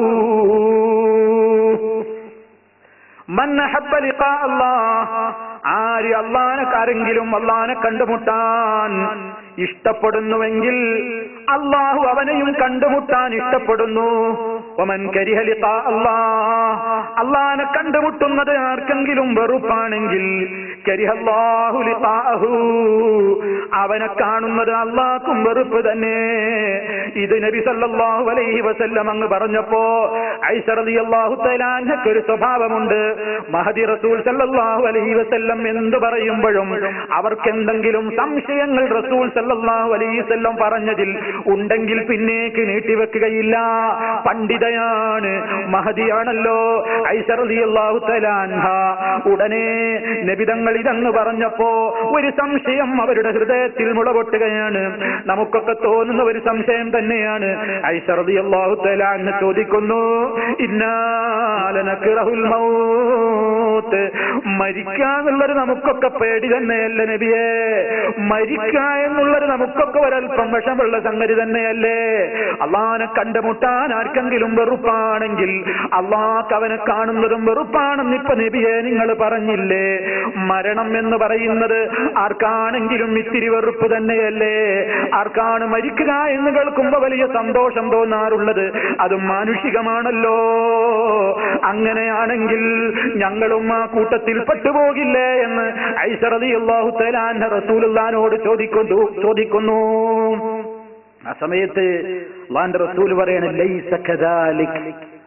മൻ അഹബ്ബ ലിഖാ അല്ലാഹ് ആര് അള്ളാനെ ആരെങ്കിലും അള്ളാനെ കണ്ടുമുട്ടാൻ ഇഷ്ടപ്പെടുന്നുവെങ്കിൽ അള്ളാഹു അവനെയും കണ്ടുമുട്ടാൻ ഇഷ്ടപ്പെടുന്നു ഒമൻ കരിഹ ലിഖാ അല്ലാഹ് അള്ളാനെ കണ്ടുമുട്ടുന്നത് ആർക്കെങ്കിലും വെറുപ്പാണെങ്കിൽ കരിഹല്ലാഹു ലിഖാഅഹു അവനെ കാണുന്നത് അള്ളാഹ്ക്കും വെറുപ്പ് തന്നെ ഇത് നബി സല്ലല്ലാഹു അലൈഹി വസല്ലം അങ്ങ് പറഞ്ഞപ്പോ ഐഷ റളിയല്ലാഹു തആല അൻഹയ്ക്ക് ഒരു സ്വഭാവമുണ്ട് മഹദി റസൂൽ സല്ലല്ലാഹു അലൈഹി വസല്ലം എന്ത് പറയുമ്പോഴും അവർക്ക് എന്തെങ്കിലും സംശയങ്ങൾ റസൂൽ സല്ലല്ലാഹു അലൈഹി വസല്ലം പറഞ്ഞതിൽ ഉണ്ടെങ്കിൽ പിന്നേക്ക് നീട്ടിവെക്കുകയില്ല പണ്ഡിതയാണ് മഹദിയാണല്ലോ ഐഷ റളിയല്ലാഹു തആല അൻഹ ഉടനെ നബിതങ്ങൾ ഇതെന്ന് പറഞ്ഞപ്പോ ഒരു സംശയം അവരുടെ ഹൃദയത്തിൽ മുളപൊട്ടുകയാണ് നമുക്കൊക്കെ തോന്നുന്ന ഒരു സംശയം തന്നെയാണ് ഐഷ റളിയല്ലാഹു തആല അൻഹ ചോദിക്കുന്നു ഇന്നാലനക്റഹുൽ മൗത്ത് മരിക്കാന്നുള്ളത് നമുക്കൊക്കെ പേടി തന്നെയല്ല നബിയെ മരിക്ക എന്നുള്ളത് നമുക്കൊക്കെ ഒരല്പം വിഷമുള്ള സംഗതി തന്നെയല്ലേ അള്ളാനെ കണ്ടുമുട്ടാൻ ആർക്കെങ്കിലും വെറുപ്പാണെങ്കിൽ അള്ളാഹ് അവനെ കാണുന്നതും വെറുപ്പാണെന്ന് ഇപ്പൊ നബിയെ നിങ്ങൾ പറഞ്ഞില്ലേ മരണം എന്ന് പറയുന്നത് ആർക്കാണെങ്കിലും ഇത്തിരി വെറുപ്പ് തന്നെയല്ലേ ആർക്കാണ് മരിക്കുക എന്ന് കേൾക്കുമ്പോ വലിയ സന്തോഷം തോന്നാറുള്ളത് അതും മാനുഷികമാണല്ലോ അങ്ങനെയാണെങ്കിൽ ഞങ്ങളും ആ കൂട്ടത്തിൽ പെട്ടുപോകില്ലേ എന്ന് ഐസറലി അള്ളാഹു തലാൻ റസൂലുള്ളാനോട് ചോദിക്കുന്നു ചോദിക്കുന്നു ആ സമയത്ത് അള്ളാന്റെ റസൂൽ പറയണ ലൈസ കദാലിക്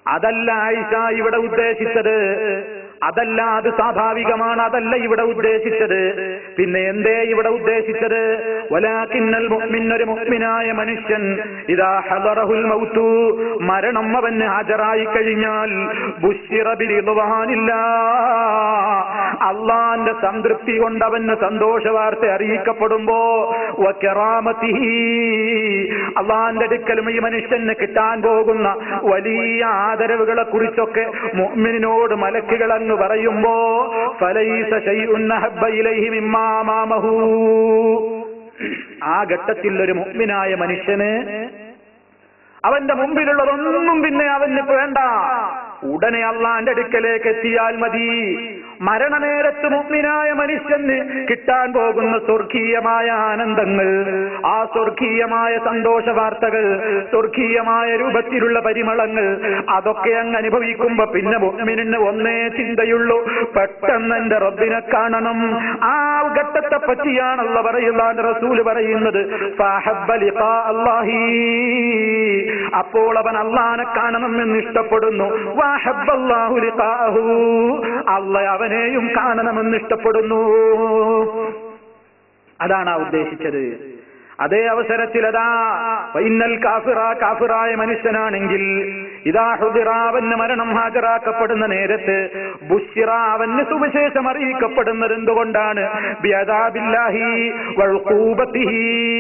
അതല്ല ആയിഷ ഇവിടെ ഉദ്ദേശിച്ചത് അതല്ല അത് സ്വാഭാവികമാണ് അതല്ല ഇവിടെ ഉദ്ദേശിച്ചത് പിന്നെ എന്തേ ഇവിടെ ഉദ്ദേശിച്ചത് വലാക്കിന്നൽ മുഅ്മിൻ ഒരു മുഅ്മിനായ മനുഷ്യൻ ഇതാ ഹദറഹുൽ മൗതു മരണം അവന് ഹാജരായി കഴിഞ്ഞാൽ ബുശ്ശിറ ബിറിദ്വാനില്ല അള്ളാന്റെ സംതൃപ്തി കൊണ്ട് അവന് സന്തോഷ വാർത്ത അറിയിക്കപ്പെടുമ്പോ വക്കറാമത്തിഹി അള്ളാന്റെ അടുക്കലും ഈ മനുഷ്യന് കിട്ടാൻ പോകുന്ന വലിയ ആദരവുകളെ കുറിച്ചൊക്കെ മുഅ്മിനോട് മലക്കുകൾ അങ്ങ് പറയുമ്പോ ഫലൈസ ശൈഉൻ അഹബ്ബ ഇലൈഹി മിമ്മാ മാമഹു ആ ഘട്ടത്തിൽ ഒരു മുഅ്മിനായ മനുഷ്യന് അവന്റെ മുമ്പിലുള്ളതൊന്നും പിന്നെ അവന് വേണ്ട ഉടനെ അള്ളാന്റെ അടുക്കലേക്ക് എത്തിയാൽ മതി മരണനേരത്ത് മുഗ്മിനായ മനുഷ്യന് കിട്ടാൻ പോകുന്ന സ്വർഗീയമായ ആനന്ദങ്ങൾ ആ സ്വർഗീയമായ സന്തോഷ വാർത്തകൾ സ്വർഗീയമായ രൂപത്തിലുള്ള പരിമളങ്ങൾ അതൊക്കെ അങ്ങ് അനുഭവിക്കുമ്പോ പിന്നെ മുഗ്മിന് ഒന്നേ ചിന്തയുള്ളൂ പെട്ടെന്ന് എന്റെ റബ്ബിനെ കാണണം ആ ഘട്ടത്തെ പറ്റിയാണല്ലോ പറയുന്ന റസൂല് പറയുന്നത് ഫഅഹബ്ബ ലിഖാ അല്ലാഹി അപ്പോൾ അവൻ അള്ളാനെ കാണണമെന്ന് ഇഷ്ടപ്പെടുന്നു വാഹബ്ബല്ലാഹു ലിഖാഹു അള്ള അവനെയും കാണണമെന്ന് ഇഷ്ടപ്പെടുന്നു അതാണ് ആ ഉദ്ദേശിച്ചത് അതേ അവസരത്തിൽ അതാ ഇന്നൽ കാഫിറ കാഫിറായ മനുഷ്യനാണെങ്കിൽ ഇതാ ഹുദിറാവന് മരണം ഹാജരാക്കപ്പെടുന്ന നേരത്ത് ബുഷിറാവന് സുവിശേഷം അറിയിക്കപ്പെടുന്നത് എന്തുകൊണ്ടാണ് ബിയദാബില്ലാഹി വൾഖൂബത്തിഹി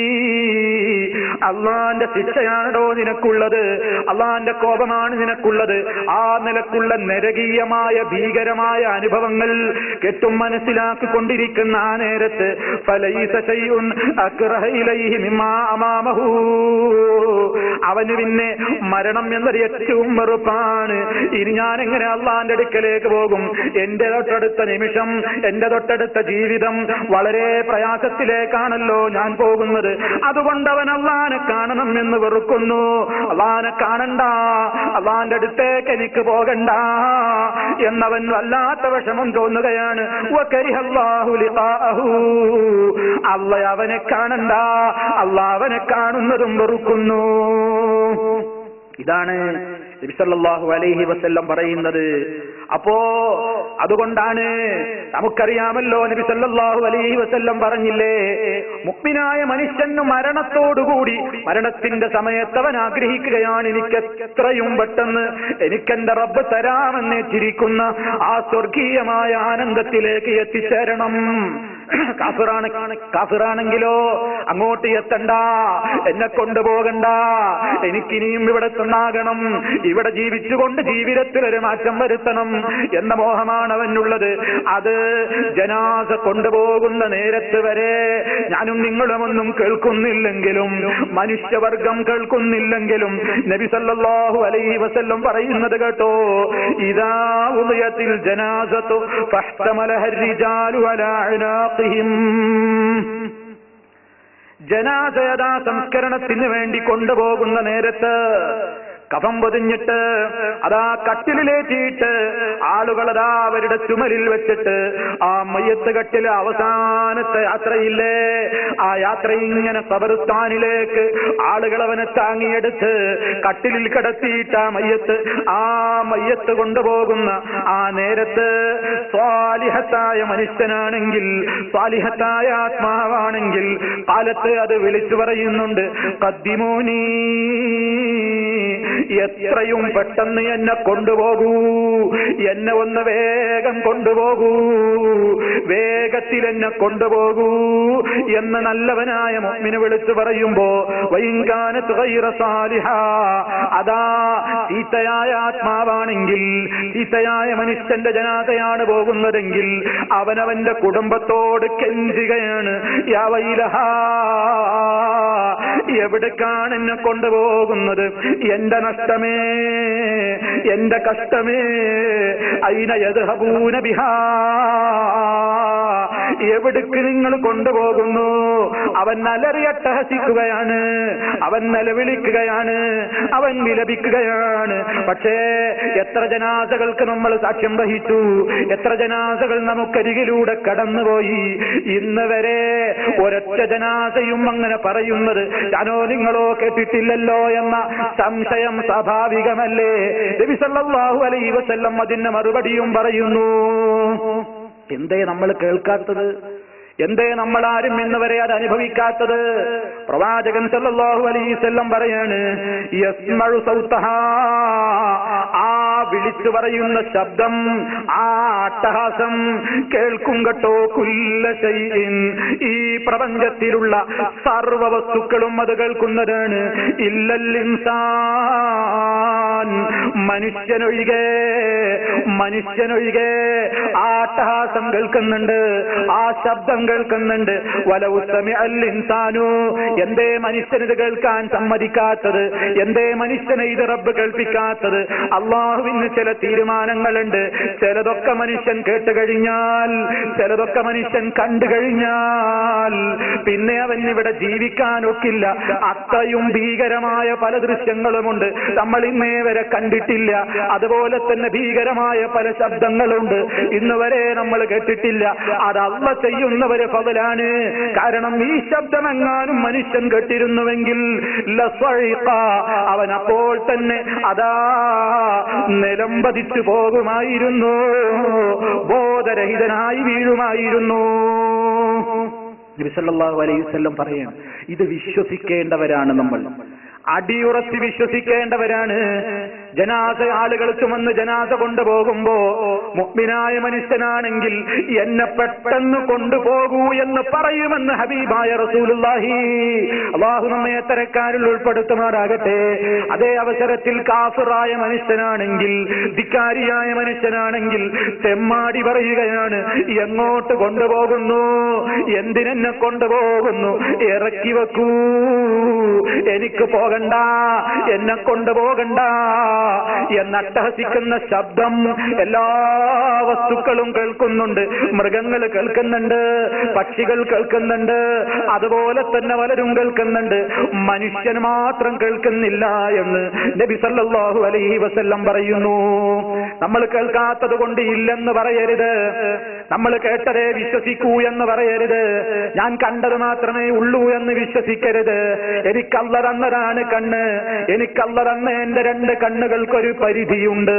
അള്ളാന്റെ ശിക്ഷയാണോ നിനക്കുള്ളത് അള്ളാന്റെ കോപമാണ് നിനക്കുള്ളത് ആ നിലക്കുള്ള നരകീയമായ ഭീകരമായ അനുഭവങ്ങൾ കെട്ടും മനസ്സിലാക്കിക്കൊണ്ടിരിക്കുന്ന ആ നേരത്ത് ഫലൈസ ശൈഉൻ അക്റഹ ഇലൈഹി മിമ്മാ അമാമഹു അവന് പിന്നെ മരണം എന്നൊരു ഏറ്റവും വെറുപ്പാണ് ഇനി ഞാൻ എങ്ങനെ അള്ളാന്റെ അടുക്കലേക്ക് പോകും എന്റെ തൊട്ടടുത്ത നിമിഷം എന്റെ തൊട്ടടുത്ത ജീവിതം വളരെ പ്രയാസത്തിലേക്കാണല്ലോ ഞാൻ പോകുന്നത് അതുകൊണ്ട് അവൻ അള്ളാനെ കാണണം എന്ന് വെറുക്കുന്നു അള്ളാനെ കാണണ്ട അള്ളാന്റെ അടുത്തേക്ക് എനിക്ക് പോകണ്ട എന്നവൻ വല്ലാത്ത വിഷമം തോന്നുകയാണ് വകരിഹ അല്ലാഹു ലിഖാഅഹു. അള്ള അവനെ കാണണ്ട അള്ള അവനെ കാണുന്നതും വെറുക്കുന്നു ഇതാണ് നബിസല്ലാഹു അലൈഹി വസല്ലം പറയുന്നത് അപ്പോ അതുകൊണ്ടാണ് നമുക്കറിയാമല്ലോ നബി സല്ലല്ലാഹു അലൈഹി വസല്ലം പറഞ്ഞില്ലേ മുക്മിനായ മനുഷ്യന് മരണത്തോടുകൂടി മരണത്തിന്റെ സമയത്ത് അവൻ ആഗ്രഹിക്കുകയാണ് എനിക്ക് എത്രയും പെട്ടെന്ന് എനിക്കെന്റെ റബ്ബ് തരാമെന്ന് ചിരിക്കുന്ന ആ സ്വർഗീയമായ ആനന്ദത്തിലേക്ക് എത്തിച്ചേരണം കാഫിറാണ് കാഫിറാണെങ്കിലോ അങ്ങോട്ട് എത്തണ്ട എന്നെ കൊണ്ടുപോകണ്ട എനിക്കിനിയും ഇവിടെ തന്നാകണം ഇവിടെ ജീവിച്ചുകൊണ്ട് ജീവിതത്തിൽ ഒരു മാറ്റം വരുത്തണം എന്ന മോഹമാണ് അവനുള്ളത് അത് ജനാസ കൊണ്ടുപോകുന്ന നേരത്ത് വരെ ഞാനും നിങ്ങളുമൊന്നും കേൾക്കുന്നില്ലെങ്കിലും മനുഷ്യവർഗം കേൾക്കുന്നില്ലെങ്കിലും നബി സല്ലല്ലാഹു അലൈഹി വസല്ലം പറയുന്നത് കേട്ടോ ഇതാ ഉദയത്തിൽ ജനാസത്തു ഫഹ്തമലഹ الرجال على അനാഖിഹിം ജനാസയതാ സംസ്കരണത്തിന് വേണ്ടി കൊണ്ടുപോകുന്ന നേരത്ത് കഫം പൊതിഞ്ഞിട്ട് അതാ കട്ടിലേറ്റിയിട്ട് ആളുകളതാ അവരുടെ ചുമലിൽ വെച്ചിട്ട് ആ മയ്യത്ത് കട്ടിൽ അവസാനത്തെ യാത്രയില്ലേ ആ യാത്ര ഇങ്ങനെ കബറിസ്ഥാനിലേക്ക് ആളുകൾ അവനെ താങ്ങിയെടുത്ത് കട്ടിലിൽ കിടത്തിയിട്ട് ആ മയ്യത്ത് ആ മയ്യത്ത് കൊണ്ടുപോകുന്ന ആ നേരത്ത് സ്വാലിഹത്തായ മനുഷ്യനാണെങ്കിൽ സ്വാലിഹത്തായ ആത്മാവാണെങ്കിൽ കാലത്ത് അത് വിളിച്ചു പറയുന്നുണ്ട് കദ്ദിമോനീ എത്രയും പെട്ടെന്ന് എന്നെ കൊണ്ടുപോകൂ എന്നെ ഒന്ന് വേഗം കൊണ്ടുപോകൂ വേഗത്തിൽ എന്നെ കൊണ്ടുപോകൂ എന്ന് നല്ലവനായ മുഅ്മിന് വിളിച്ചു പറയുമ്പോ വൈകാനത്ത് ഗൈറ സാലിഹ അതാ ചീത്തയായ ആത്മാവാണെങ്കിൽ ചീത്തയായ മനുഷ്യന്റെ ജനാതയാണ് പോകുന്നതെങ്കിൽ അവനവന്റെ കുടുംബത്തോട് കെഞ്ചുകയാണ് യാ വൈലഹാ എവിടേക്കാണ് എന്നെ കൊണ്ടുപോകുന്നത് എന്റെ നഷ്ടമേ എന്റെ കഷ്ടമേ അയിന യദ്ഹബൂന ബിഹാ എവിടേക്ക് നിങ്ങൾ കൊണ്ടുപോകുന്നു അവൻ അലറിയട്ടഹസിക്കുകയാണ് അവൻ നിലവിളിക്കുകയാണ് അവൻ വിലപിക്കുകയാണ് പക്ഷേ എത്ര ജനാസകൾക്ക് നമ്മൾ സാക്ഷ്യം വഹിച്ചു എത്ര ജനാസകൾ നമുക്കരികിലൂടെ കടന്നുപോയി ഇന്ന് വരെ ഒരൊറ്റ ജനാസയും അങ്ങനെ പറയുന്നത് ഞാനോ നിങ്ങളോ കേട്ടിട്ടില്ലല്ലോ എന്ന സംശയം സ്വാഭാവികമല്ലേ നബി സല്ലല്ലാഹു അലൈഹി വസല്ലം അതിന് മറുപടിയും പറയുന്നു എന്തേ നമ്മൾ കേൾക്കാത്തത് എന്തേ നമ്മൾ ആരും ഇന്ന് വരെ അത് അനുഭവിക്കാത്തത് പ്രവാചകൻ സല്ലല്ലാഹു അലൈഹി വസല്ലം പറയാണ് യസ്മഉ സൗതഹാ ആ വിളിച്ചു പറയുന്ന ശബ്ദം ആ അട്ടഹാസം കേൾക്കും കേട്ടോ കുല്ല ശൈഇൻ ഈ പ്രപഞ്ചത്തിലുള്ള സർവ വസ്തുക്കളും അത് കേൾക്കുന്നതാണ് ഇല്ലൽ ഇൻസാൻ മനുഷ്യനൊഴികെ മനുഷ്യനൊഴികെ ആ അട്ടഹാസം കേൾക്കുന്നുണ്ട് ആ ശബ്ദം കേൾക്കുന്നുണ്ട് വലവുത്തമി അല്ലിൻസാനു എന്തേ മനുഷ്യനിത് കേൾക്കാൻ സമ്മതിക്കാത്തത് എന്തേ മനുഷ്യനെ ഇത് റബ്ബ് കേൾപ്പിക്കാത്തത് അള്ളാഹുവിന് ചില തീരുമാനങ്ങളുണ്ട് ചിലതൊക്കെ മനുഷ്യൻ കേട്ട് കഴിഞ്ഞാൽ ചിലതൊക്കെ മനുഷ്യൻ കണ്ടു കഴിഞ്ഞാൽ പിന്നെ അവൻ ഇവിടെ ജീവിക്കാനൊക്കില്ല അത്രയും ഭീകരമായ പല ദൃശ്യങ്ങളുമുണ്ട് നമ്മൾ ഇന്നേ വരെ കണ്ടിട്ടില്ല അതുപോലെ തന്നെ ഭീകരമായ പല ശബ്ദങ്ങളുണ്ട് ഇന്ന് വരെ നമ്മൾ കേട്ടിട്ടില്ല അത് അള്ള ചെയ്യുന്നവരെ ഫതലാണ് കാരണം ഈ ശബ്ദമെങ്ങാനും മനുഷ്യൻ കേട്ടിരുന്നുവെങ്കിൽ ലസ്വഴിഖ, അവൻ അപ്പോൾ തന്നെ അതാ നിലംപതിച്ചു പോകുമായിരുന്നു ബോധരഹിതനായി വീഴുമായിരുന്നു നബി സല്ലല്ലാഹു അലൈഹി വസല്ലം പറയാണ് ഇത് വിശ്വസിക്കേണ്ടവരാണ് നമ്മൾ അടിയുറച്ച് വിശ്വസിക്കേണ്ടവരാണ് ജനാസ ആളുകൾ ചുമന്ന് ജനാസ കൊണ്ടുപോകുമ്പോ മുഗ്മിനായ മനുഷ്യനാണെങ്കിൽ എന്നെ പെട്ടെന്ന് കൊണ്ടുപോകൂ എന്ന് പറയുമെന്ന് ഹബീബായ റസൂലുള്ളാഹി അള്ളാഹു നമ്മെ തരക്കാരിൽ ഉൾപ്പെടുത്തുമാറാകട്ടെ അതേ അവസരത്തിൽ കാഫിറായ മനുഷ്യനാണെങ്കിൽ ധിക്കാരിയായ മനുഷ്യനാണെങ്കിൽ തെമ്മാടി പറയുകയാണ് എങ്ങോട്ട് കൊണ്ടുപോകുന്നു എന്തിനെന്നെ കൊണ്ടുപോകുന്നു ഇറക്കി വെക്കൂ എനിക്ക് പോകണ്ട എന്നെ കൊണ്ടുപോകണ്ട എന്നട്ടഹസിക്കുന്ന ശബ്ദം എല്ലാ വസ്തുക്കളും കേൾക്കുന്നുണ്ട് മൃഗങ്ങൾ കേൾക്കുന്നുണ്ട് പക്ഷികൾ കേൾക്കുന്നുണ്ട് അതുപോലെ തന്നെ പലരും കേൾക്കുന്നുണ്ട് മനുഷ്യൻ മാത്രം കേൾക്കുന്നില്ല എന്ന് നബി സല്ലല്ലാഹു അലൈഹി വസല്ലം പറയുന്നു നമ്മൾ കേൾക്കാത്തത് കൊണ്ട് ഇല്ലെന്ന് പറയരുത് നമ്മൾ കേട്ടതേ വിശ്വസിക്കൂ എന്ന് പറയരുത് ഞാൻ കണ്ടത് മാത്രമേ ഉള്ളൂ എന്ന് വിശ്വസിക്കരുത് എനിക്കല്ല തന്നതാണ് കണ്ണ് എനിക്കല്ല തന്ന എന്റെ രണ്ട് കണ്ണുകൾക്കൊരു പരിധിയുണ്ട്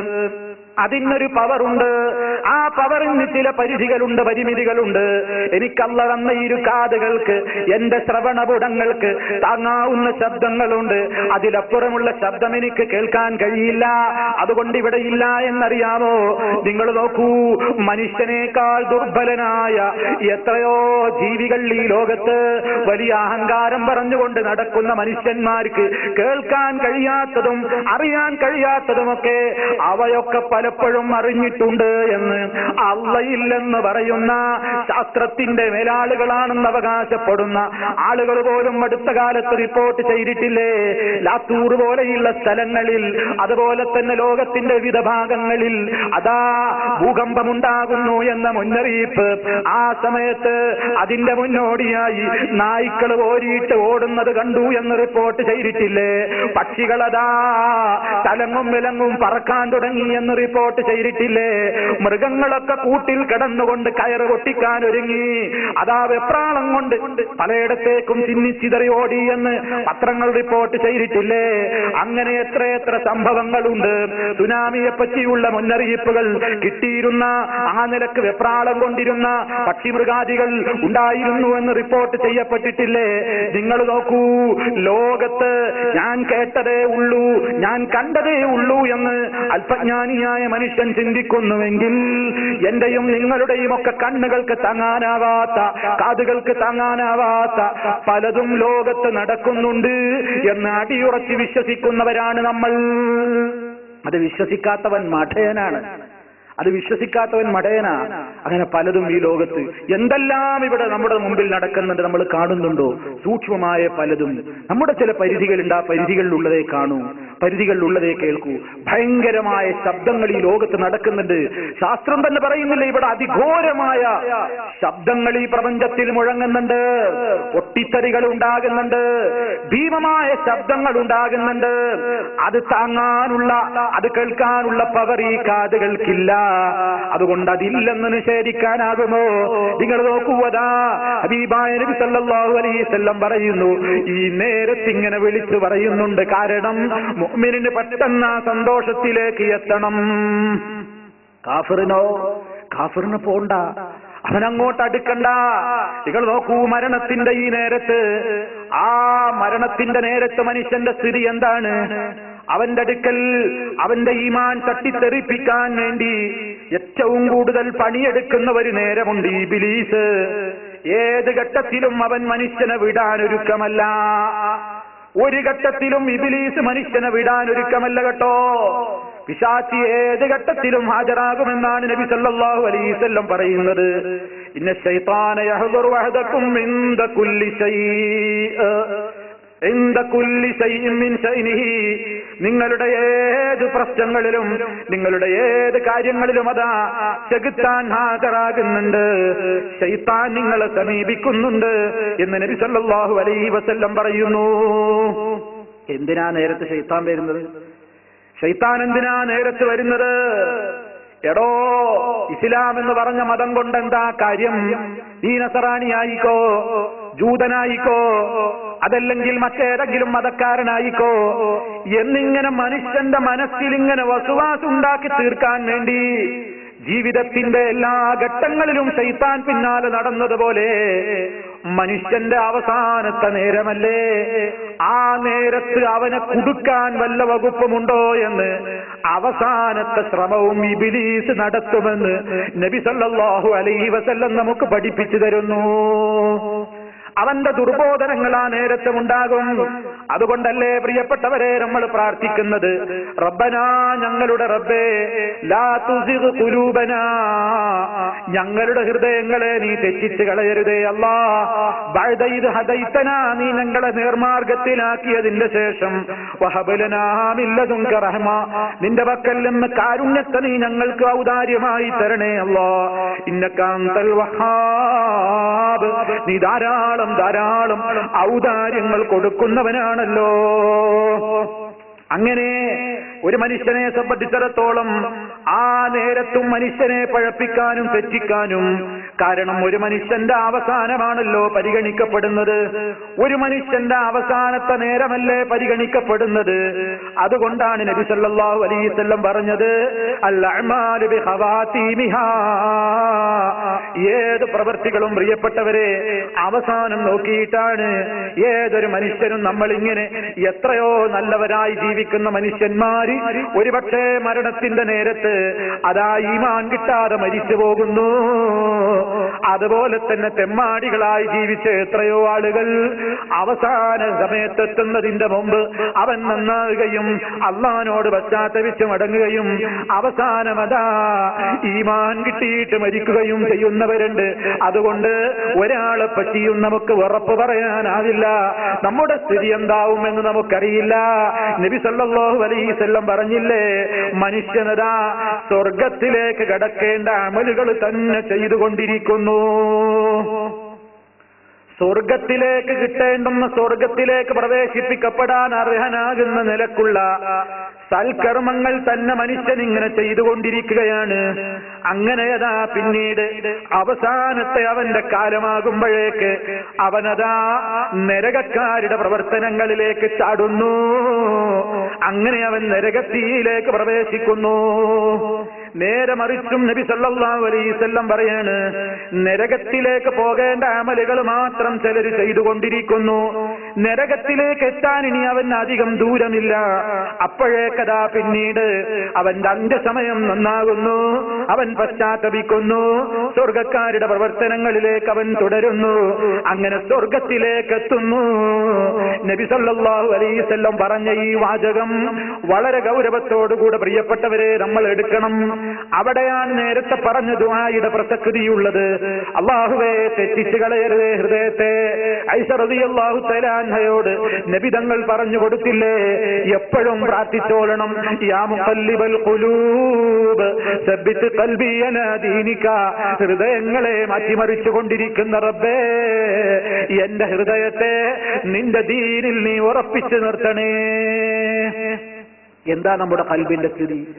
അതിനൊരു പവറുണ്ട് ആ പവറിന് ചില പരിധികളുണ്ട് പരിമിതികളുണ്ട് എനിക്കല്ല തന്ന ഇരു കാതുകൾക്ക് എന്റെ ശ്രവണപുടങ്ങൾക്ക് താങ്ങാവുന്ന ശബ്ദങ്ങളുണ്ട് അതിലപ്പുറമുള്ള ശബ്ദം എനിക്ക് കേൾക്കാൻ കഴിയില്ല അതുകൊണ്ട് ഇവിടെ ഇല്ല എന്നറിയാമോ നിങ്ങൾ നോക്കൂ മനുഷ്യനേക്കാൾ ദുർബലനായ എത്രയോ ജീവികൾ ഈ ലോകത്ത് വലിയ അഹങ്കാരം പറഞ്ഞുകൊണ്ട് നടക്കുന്ന മനുഷ്യന്മാർക്ക് കേൾക്കാൻ കഴിയാത്തതും അറിയാൻ കഴിയാത്തതുമൊക്കെ അവയൊക്കെ പലപ്പോഴും അറിഞ്ഞിട്ടുണ്ട് എന്ന് അള്ളയില്ലെന്ന് പറയുന്ന ശാസ്ത്രത്തിന്റെ മേലാളുകളാണെന്ന് അവകാശപ്പെടുന്ന ആളുകൾ പോലും അടുത്ത കാലത്ത് റിപ്പോർട്ട് ചെയ്തിട്ടില്ലേ ലാത്തൂർ പോലെയുള്ള സ്ഥലങ്ങളിൽ അതുപോലെ തന്നെ ലോകത്തിന്റെ വിവിധ ഭാഗങ്ങളിൽ അതാ ഭൂകമ്പമുണ്ടാകുന്നു എന്ന മുന്നറിയിപ്പ് ആ സമയത്ത് അതിന്റെ മുന്നോടിയായി നായ്ക്കൾ ഓരിയിട്ട് ഓടുന്നത് കണ്ടു എന്ന് റിപ്പോർട്ട് ചെയ്തിട്ടില്ലേ പക്ഷികളതാ തലങ്ങും വിലങ്ങും പറക്കാൻ തുടങ്ങി എന്ന് റിപ്പോർട്ട് ചെയ്തിട്ടില്ലേ മൃഗങ്ങളൊക്കെ കൂട്ടിൽ കിടന്നുകൊണ്ട് കയറ് പൊട്ടിക്കാൻ ഒരുങ്ങി അതാ വെപ്രാളം കൊണ്ട് പലയിടത്തേക്കും ചിന്നിച്ചിതറി ഓടി എന്ന് പത്രങ്ങൾ റിപ്പോർട്ട് ചെയ്തിട്ടില്ലേ അങ്ങനെ എത്രയെത്ര സംഭവങ്ങളുണ്ട് സുനാമിയെ പറ്റിയുള്ള മുന്നറിയിപ്പുകൾ കിട്ടിയിരുന്ന ആ നിലക്ക് വെപ്രാളം കൊണ്ടിരുന്ന പക്ഷിമൃഗാദികൾ ഉണ്ടായിരുന്നു എന്ന് റിപ്പോർട്ട് ചെയ്യപ്പെട്ടിട്ടില്ലേ നിങ്ങൾ നോക്കൂ ലോകത്ത് ഞാൻ കേട്ടതേ ഉള്ളൂ ഞാൻ കണ്ടതേ ഉള്ളൂ എന്ന് അല്പജ്ഞാനിയായ മനുഷ്യൻ ചിന്തിക്കുന്നുവെങ്കിൽ എന്റെയും നിങ്ങളുടെയും ഒക്കെ കണ്ണുകൾക്ക് താങ്ങാനാവാത്ത കാതുകൾക്ക് താങ്ങാനാവാത്ത പലതും ലോകത്ത് നടക്കുന്നുണ്ട് എന്ന് അടിയുറച്ച് വിശ്വസിക്കുന്നവരാണ് നമ്മൾ അത് വിശ്വസിക്കാത്തവൻ മഠയനാണ് അത് വിശ്വസിക്കാത്തവൻ മടയനാ അങ്ങനെ പലതും ഈ ലോകത്ത് എന്തെല്ലാം ഇവിടെ നമ്മുടെ മുമ്പിൽ നടക്കുന്നുണ്ട് നമ്മൾ കാണുന്നുണ്ടോ സൂക്ഷ്മമായ പലതും നമ്മുടെ ചില പരിധികളുണ്ട് ആ പരിധികളിലുള്ളതേ കാണൂ പരിധികളിലുള്ളതേ കേൾക്കൂ ഭയങ്കരമായ ശബ്ദങ്ങൾ ഈ ലോകത്ത് നടക്കുന്നുണ്ട് ശാസ്ത്രം തന്നെ പറയുന്നില്ല ഇവിടെ അതിഘോരമായ ശബ്ദങ്ങൾ ഈ പ്രപഞ്ചത്തിൽ മുഴങ്ങുന്നുണ്ട് പൊട്ടിത്തെറികൾ ഉണ്ടാകുന്നുണ്ട് ഭീമമായ ശബ്ദങ്ങൾ ഉണ്ടാകുന്നുണ്ട് അത് താങ്ങാനുള്ള അത് കേൾക്കാനുള്ള പവർ ഈ കാതുകൾക്കില്ല അതുകൊണ്ട് അതില്ലെന്ന് നിഷേധിക്കാനാകുമോ നിങ്ങൾ നോക്കുവതാ ഹബീബായ നബി സല്ലല്ലാഹു അലൈഹി വസല്ലം പറയുന്നു ഈ നേരത്ത് ഇങ്ങനെ വിളിച്ചു പറയുന്നുണ്ട് കാരണം മുഅ്മിനിന് പെട്ടെന്ന് ആ സന്തോഷത്തിലേക്ക് എത്തണം കാഫിറിനോ കാഫിറിന് പോണ്ട അവൻ അങ്ങോട്ട് അടുക്കണ്ട നിങ്ങൾ നോക്കൂ മരണത്തിന്റെ ഈ നേരത്ത് ആ മരണത്തിന്റെ നേരത്ത് മനുഷ്യന്റെ സ്ഥിതി എന്താണ് അവന്റെ അടുക്കൽ അവന്റെ ഈമാൻ തട്ടിത്തെറിപ്പിക്കാൻ വേണ്ടി ഏറ്റവും കൂടുതൽ പണിയെടുക്കുന്ന ഒരു നേരമുണ്ട് ഈ ബിലീസ് ഏത് ഘട്ടത്തിലും അവൻ മനുഷ്യനെ വിടാൻ ഒരുക്കമല്ല ഒരു ഘട്ടത്തിലും ഇബിലീസ് മനുഷ്യനെ വിടാൻ ഒരുക്കമല്ല കേട്ടോ പിശാചി ഏത് ഘട്ടത്തിലും ഹാജരാകുമെന്നാണ് നബി സല്ലല്ലാഹു അലൈഹി വസല്ലം പറയുന്നത് ഇന്ന ശൈത്താന യഹ്ദുറു വഹദക്കും ഇൻദ കുല്ലി ശൈഅ ഇൻദ കുല്ലി ശൈഇൻ മിൻ ശൈനിഹി നിങ്ങളുടെ ഏത് പ്രശ്നങ്ങളിലും നിങ്ങളുടെ ഏത് കാര്യങ്ങളിലും അതാ ചെകുത്താൻ ഹാജരാകുന്നുണ്ട് ശൈത്താൻ നിങ്ങളെ സമീപിക്കുന്നുണ്ട് എന്ന് നബി സല്ലല്ലാഹു അലൈഹി വസല്ലം പറയുന്നു എന്തിനാ നേരത്തെ ശൈത്താൻ വരുന്നത് ശൈത്താൻ എന്തിനാ നേരത്ത് വരുന്നത് എടോ ഇസ്ലാം എന്ന് പറഞ്ഞ മതം കൊണ്ട് എന്താ കാര്യം നീ നസറാണിയായിക്കോ ജൂതനായിക്കോ അതല്ലെങ്കിൽ മറ്റേതെങ്കിലും മതക്കാരനായിക്കോ എന്നിങ്ങനെ മനുഷ്യന്റെ മനസ്സിൽ ഇങ്ങനെ വസുവാസ് ഉണ്ടാക്കി തീർക്കാൻ വേണ്ടി ജീവിതത്തിന്റെ എല്ലാ ഘട്ടങ്ങളിലും ശൈത്താൻ പിന്നാലെ നടന്നതുപോലെ മനുഷ്യന്റെ അവസാനത്തെ നേരമല്ലേ ആ നേരത്ത് അവനെ കുടുക്കാൻ വല്ല വകുപ്പുമുണ്ടോ എന്ന് അവസാനത്തെ ശ്രമവും ഇബിലീസ് നടത്തുമെന്ന് നബി സല്ലല്ലാഹു അലൈഹി വസല്ലം നമുക്ക് പഠിപ്പിച്ചു തരുന്നു അവന്റെ ദുർബോധനങ്ങൾ ആ നേരത്തും ഉണ്ടാകും അതുകൊണ്ടല്ലേ പ്രിയപ്പെട്ടവരെ നമ്മൾ പ്രാർത്ഥിക്കുന്നത് റബ്ബനാ ഞങ്ങളുടെ റബ്ബേ ലാ തുസിഗ് കുലൂബനാ ഞങ്ങളുടെ ഹൃദയങ്ങളെ നീ തെറ്റിച്ച് കളയരുതേ അല്ലാ ബഅദ ഇദ് ഹദൈതനാ നീ ഞങ്ങളെ നേർമാർഗത്തിലാക്കിയതിന്റെ ശേഷം വഹബലനാ മിൻ ലദുൻക റഹ്മ നിന്റെ പക്കൽ നിന്ന് കാരുണ്യത്തെ നീ ഞങ്ങൾക്ക് ഔദാര്യമായി തരണേ അല്ലാ ഇന്നക അൻതൽ വഹാബ് നീ ധാരാളം ധാരാളം ഔദാര്യങ്ങൾ കൊടുക്കുന്നവനാണല്ലോ അങ്ങനെ ഒരു മനുഷ്യനെ സംബന്ധിച്ചിടത്തോളം ആ നേരത്തും മനുഷ്യനെ പഴപ്പിക്കാനും തെറ്റിക്കാനും കാരണം ഒരു മനുഷ്യന്റെ അവസാനമാണല്ലോ പരിഗണിക്കപ്പെടുന്നത് ഒരു മനുഷ്യന്റെ അവസാനത്തെ നേരമല്ലേ പരിഗണിക്കപ്പെടുന്നത് അതുകൊണ്ടാണ് നബി സല്ലല്ലാഹു അലൈഹി വസല്ലം പറഞ്ഞത് അൽ അഅ്മാലു ബിഖവാതീമിഹാ ഏത് പ്രവൃത്തികളും പ്രിയപ്പെട്ടവരെ അവസാനം നോക്കിയിട്ടാണ് ഏതൊരു മനുഷ്യനും നമ്മൾ ഇങ്ങനെ എത്രയോ നല്ലവരായി ജീവിക്കുന്ന മനുഷ്യന്മാര് ഒരുപക്ഷെ മരണത്തിന്റെ നേരത്ത് അതാ ഈമാൻ കിട്ടാതെ മരിച്ചു പോകുന്നു അതുപോലെ തന്നെ തെമ്മാടികളായി ജീവിച്ച എത്രയോ ആളുകൾ അവസാന സമയത്തെത്തുന്നതിന്റെ മുമ്പ് അവൻ നന്നാകുകയും അള്ളഹാനോട് പശ്ചാത്തപിച്ച് മടങ്ങുകയും അവസാനമതാ ഈമാൻ കിട്ടിയിട്ട് മരിക്കുകയും ചെയ്യുന്നവരുണ്ട് അതുകൊണ്ട് ഒരാളെ പറ്റിയും നമുക്ക് ഉറപ്പ് പറയാനാവില്ല നമ്മുടെ സ്ഥിതി എന്താവുമെന്ന് നമുക്കറിയില്ല നബി സല്ലല്ലാഹു അലൈഹി വസല്ലം പറഞ്ഞില്ലേ മനുഷ്യനതാ സ്വർഗത്തിലേക്ക് കടക്കേണ്ട അമലുകൾ തന്നെ ചെയ്തുകൊണ്ടിരിക്കുന്നു സ്വർഗത്തിലേക്ക് കിട്ടേണ്ടുന്ന സ്വർഗത്തിലേക്ക് പ്രവേശിപ്പിക്കപ്പെടാൻ അർഹനാകുന്ന നിലക്കുള്ള സൽക്കർമ്മങ്ങൾ തന്നെ മനുഷ്യൻ ഇങ്ങനെ ചെയ്തുകൊണ്ടിരിക്കുകയാണ് അങ്ങനെയതാ പിന്നീട് അവസാനത്തെ അവന്റെ കാലമാകുമ്പോഴേക്ക് അവനതാ നരകക്കാരുടെ പ്രവർത്തനങ്ങളിലേക്ക് ചാടുന്നു അങ്ങനെ അവൻ നരകത്തിയിലേക്ക് പ്രവേശിക്കുന്നു നേരെ മറിച്ചും നബി സല്ലല്ലാഹു അലൈഹി വസല്ലം പറയാണ് നരകത്തിലേക്ക് പോകേണ്ട അമലുകൾ മാത്രം ചിലർ ചെയ്തുകൊണ്ടിരിക്കുന്നു നരകത്തിലേക്ക് എത്താൻ ഇനി അവൻ അധികം ദൂരമില്ല അപ്പോഴേക്കതാ പിന്നീട് അവന്റെ അന്ത്യസമയം നന്നാകുന്നു അവൻ പശ്ചാത്തപിക്കുന്നു സ്വർഗക്കാരുടെ പ്രവർത്തനങ്ങളിലേക്ക് അവൻ തുടരുന്നു അങ്ങനെ സ്വർഗത്തിലേക്ക് എത്തുന്നു നബി സല്ലല്ലാഹു അലൈഹി വസല്ലം പറഞ്ഞ ഈ വാചകം വളരെ ഗൗരവത്തോടുകൂടെ പ്രിയപ്പെട്ടവരെ നമ്മൾ എടുക്കണം അവിടെയാണ് നേരത്തെ പറഞ്ഞ ദുആയുടെ പ്രസക്തിയുള്ളത് അള്ളാഹുവെ തെറ്റിച്ചു കളയരുതേ ഹൃദയത്തെ ഐഷറതിയല്ലാഹു തലാൻഹയോട് നബി തങ്ങൾ പറഞ്ഞു കൊടുത്തില്ലേ എപ്പോഴും പ്രാർത്ഥിച്ചോളണം യാ മുഖല്ലിബൽ ഖുലൂബ് സബ്ബിത്ത് ഖൽബി അലാ ദീനിക ഹൃദയങ്ങളെ മാറ്റിമറിച്ചു കൊണ്ടിരിക്കുന്ന റബ്ബേ എന്റെ ഹൃദയത്തെ നിന്റെ ദീനിൽ നീ ഉറപ്പിച്ചു നിർത്തണേ എന്താ നമ്മുടെ കൽബിന്റെ സ്ഥിതി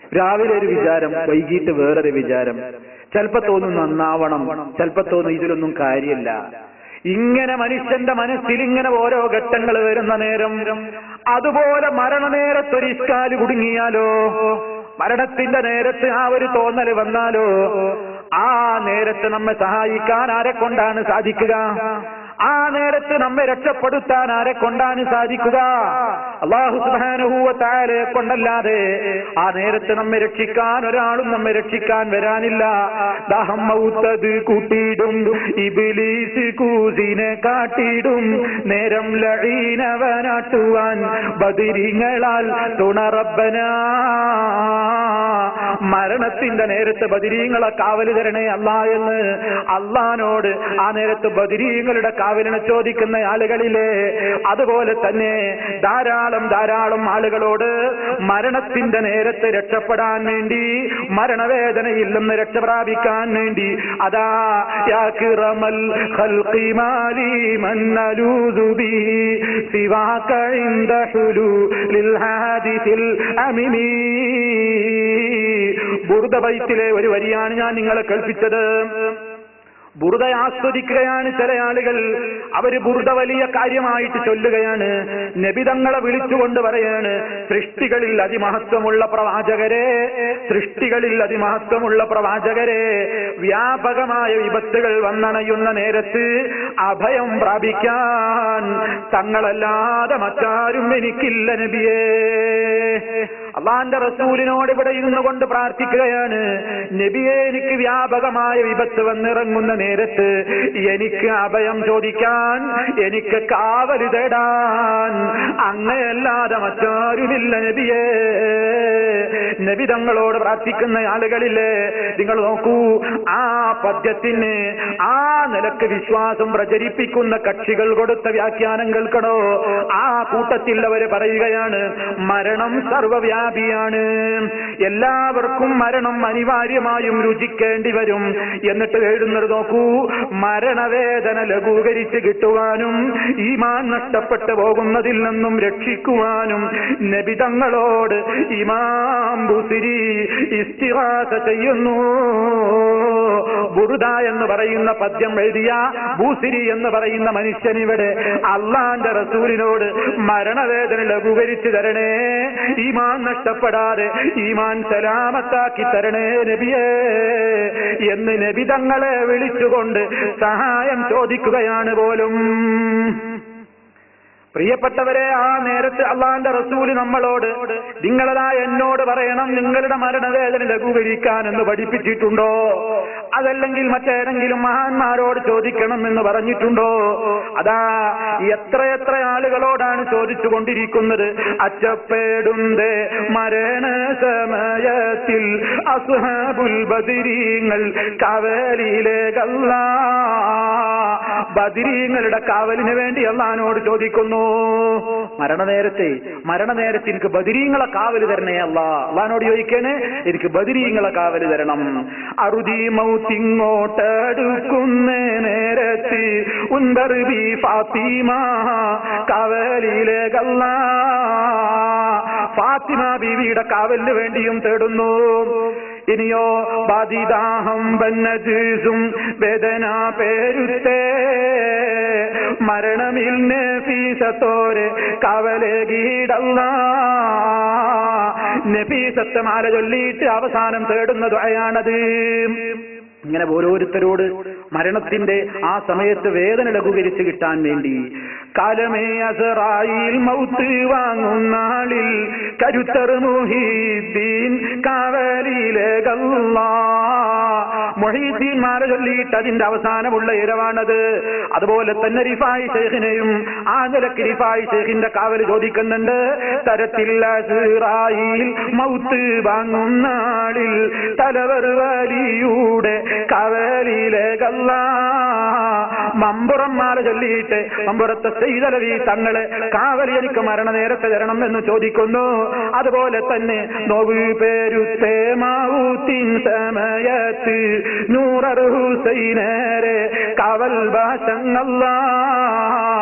രാവിലെ ഒരു വിചാരം വൈകിട്ട് വേറൊരു വിചാരം ചിലപ്പോ തോന്നും നന്നാവണം ചിലപ്പോ തോന്നും ഇതിലൊന്നും കാര്യമില്ല ഇങ്ങനെ മനുഷ്യന്റെ മനസ്സിൽ ഇങ്ങനെ ഓരോ ഘട്ടങ്ങൾ വരുന്ന നേരം അതുപോലെ മരണനേരത്തൊരു ഇസ്കാല് കുടുങ്ങിയാലോ മരണത്തിന്റെ നേരത്ത് ആ ഒരു തോന്നൽ വന്നാലോ ആ നേരത്ത് നമ്മെ സഹായിക്കാൻ ആരെ കൊണ്ടാണ് സാധിക്കുക ആ നേരത്ത് നമ്മെ രക്ഷപ്പെടുത്താൻ ആരെ കൊണ്ടാണ് സാധിക്കുക അള്ളാഹു സുബാനുഭൂവത്താരെ കൊണ്ടല്ലാതെ ആ നേരത്ത് നമ്മെ രക്ഷിക്കാൻ ഒരാളും നമ്മെ രക്ഷിക്കാൻ വരാനില്ല ദാഹം മൗത്തത് കൂട്ടിയിടും ഇബിലീസ് കൂസിനെ കാട്ടിയിടും നേരം ലഴീനവനാട്ടുവാൻ ബദിരിങ്ങളാൽ തുണറബനാ മരണത്തിന്റെ നേരത്ത് ബദിരീങ്ങളെ കാവല് തരണേ അല്ല എന്ന് അള്ളഹാനോട് ആ നേരത്ത് ബദിരീങ്ങളുടെ കാവലിനെ ചോദിക്കുന്ന ആളുകളിലെ അതുപോലെ തന്നെ ധാരാളം ധാരാളം ആളുകളോട് മരണത്തിന്റെ നേരത്ത് രക്ഷപ്പെടാൻ വേണ്ടി മരണവേദനയിൽ നിന്ന് രക്ഷ പ്രാപിക്കാൻ വേണ്ടി അതാ യാക്കിറമൽ ഖൽഖി മാലി മന്നലൂദു ബിഹി സിവാക ഇൻദ ഹുലൂലിൽ ഹാദിസിൽ അമിമീ ബുർദ ബൈത്തിലെ ഒരു വരിയാണ് ഞാൻ നിങ്ങളെ കേൾപ്പിച്ചത് ബുറുത ആസ്വദിക്കുകയാണ് ചില ആളുകൾ അവര് ബുറുത വലിയ കാര്യമായിട്ട് ചൊല്ലുകയാണ് നബിതങ്ങളെ വിളിച്ചുകൊണ്ട് പറയാണ് സൃഷ്ടികളിൽ അതിമഹത്വമുള്ള പ്രവാചകരെ സൃഷ്ടികളിൽ അതിമഹത്വമുള്ള പ്രവാചകരെ വ്യാപകമായ വിപത്തുകൾ വന്നണയുന്ന നേരത്ത് അഭയം പ്രാപിക്കാൻ തങ്ങളല്ലാതെ മറ്റാരും എനിക്കില്ല നബിയേ അള്ളാന്റെ റസൂലിനോട് ഇവിടെ ഇരുന്നു കൊണ്ട് പ്രാർത്ഥിക്കുകയാണ് നബിയെ എനിക്ക് വ്യാപകമായ വിപത്ത് വന്നിറങ്ങുന്ന നേരത്ത് എനിക്ക് അഭയം ചോദിക്കാൻ എനിക്ക് കാവല് തേടാൻ അങ്ങയല്ലാതെ മറ്റാരുമില്ല നബിയേ നബി തങ്ങളോട് പ്രാർത്ഥിക്കുന്ന ആളുകളില്ലേ നിങ്ങൾ നോക്കൂ ആ പദ്യത്തിന് ആ നിലക്ക് വിശ്വാസം പ്രചരിപ്പിക്കുന്ന കക്ഷികൾ കൊടുത്ത വ്യാഖ്യാനം കേൾക്കണോ ആ കൂട്ടത്തിൽ അവര് പറയുകയാണ് മരണം സർവവ്യാപിയാണ് എല്ലാവർക്കും മരണം അനിവാര്യമായും രുചിക്കേണ്ടി വരും എന്നിട്ട് എഴുതുന്നത് നോക്കൂ മരണവേദന ലഘൂകരിച്ച് കിട്ടുവാനും ഈമാൻ നഷ്ടപ്പെട്ടു പോകുന്നതിൽ നിന്നും രക്ഷിക്കുവാനും നബിതങ്ങളോട് ഇമാം ബുസിരി ഇസ്തിഹാസ ചെയ്യുന്നു ബുറുദ എന്ന് പറയുന്ന പദ്യം എഴുതിയ ബൂസിരി എന്ന് പറയുന്ന മനുഷ്യൻ ഇവിടെ അള്ളാന്റെ റസൂലിനോട് മരണവേദന ലഘൂകരിച്ചു തരണേ ഈമാൻ നഷ്ടപ്പെടാതെ ഈമാൻ സലാമത്താക്കി തരണേ നബിയേ എന്ന് നബി തങ്ങളെ വിളിച്ചുകൊണ്ട് സഹായം ചോദിക്കുകയാണ് പോലും പ്രിയപ്പെട്ടവരെ ആ നേരത്ത് അള്ളാന്റെ റസൂല് നമ്മളോട് നിങ്ങളതാ എന്നോട് പറയണം നിങ്ങളുടെ മരണവേദന ലഘൂകരിക്കാൻ എന്ന് പഠിപ്പിച്ചിട്ടുണ്ടോ അതല്ലെങ്കിൽ മറ്റേതെങ്കിലും മഹാന്മാരോട് ചോദിക്കണം എന്ന് പറഞ്ഞിട്ടുണ്ടോ അതാ എത്രയെത്ര ആളുകളോടാണ് ചോദിച്ചു കൊണ്ടിരിക്കുന്നത് അച്ചപ്പേടുന്തേ മരണ സമയത്തിൽ അസുഹബുൽ ബദിരീങ്ങൾ കവലിയിലെ കല്ല ബദിരീങ്ങളുടെ കാവലിന് വേണ്ടി അള്ളഹാനോട് ചോദിക്കുന്നു മരണനേരത്തെ മരണനേരത്തെ എനിക്ക് ബദിരീങ്ങളെ കാവല് തരണേ അല്ല അള്ളഹാനോട് ചോദിക്കാന് എനിക്ക് ബദിരീങ്ങളെ കാവല് തരണം അറുതി മൗത്തിങ്ങോട്ടെടുക്കുന്ന നേരത്ത് ഉന്തർബി ഫാത്തിമ കാവലിലെ കല്ല ഫാത്തിമ ബീവിയുടെ കാവലിന് വേണ്ടിയും തേടുന്നു ഇനിയോ ബാധിദാഹം ബന്നജീസും വേദന പേരുത്തേ മരണമിൽ നഫീസത്തോരെ കവലകീടല്ല നഫീസത്ത് മാല ചൊല്ലിയിട്ട് അവസാനം തേടുന്നത് അയാണത് ഇങ്ങനെ ഓരോരുത്തരോട് മരണത്തിന്റെ ആ സമയത്ത് വേദന ലഘൂകരിച്ച് കിട്ടാൻ വേണ്ടി കാലമേ അസറായിൽ മൗത്ത് വാങ്ങുന്നാളിൽ കരുത്തർ മുഹീദ്ദീൻ കാവലിലെ മൊഹീദ്ദീൻ മാല ചൊല്ലിയിട്ട് അതിന്റെ അവസാനമുള്ള ഇരവാണത് അതുപോലെ തന്നെ റിഫായി ഷെയ്ഖിനെയും ആ നിലക്ക് റിഫായി ഷെയ്ഖിന്റെ കാവൽ ചോദിക്കുന്നുണ്ട് തരത്തിൽ അസറായിൽ മൗത്ത് വാങ്ങുന്നാളിൽ തലവർ വലിയുടെ കവലിലെ കല്ല മമ്പുറം മാല ചൊല്ലിയിട്ട് മമ്പുറത്തെ ചെയ്തലവി തങ്ങള് കാവലി എനിക്ക് മരണ നേരത്തെ തരണം എന്ന് ചോദിക്കുന്നു അതുപോലെ തന്നെ നോവ് പേരുത്തേ മാവൂത്തിൻ സമയത്ത് നൂറർ ഹുസൈനരെ കവൽ ഭാഷങ്ങല്ല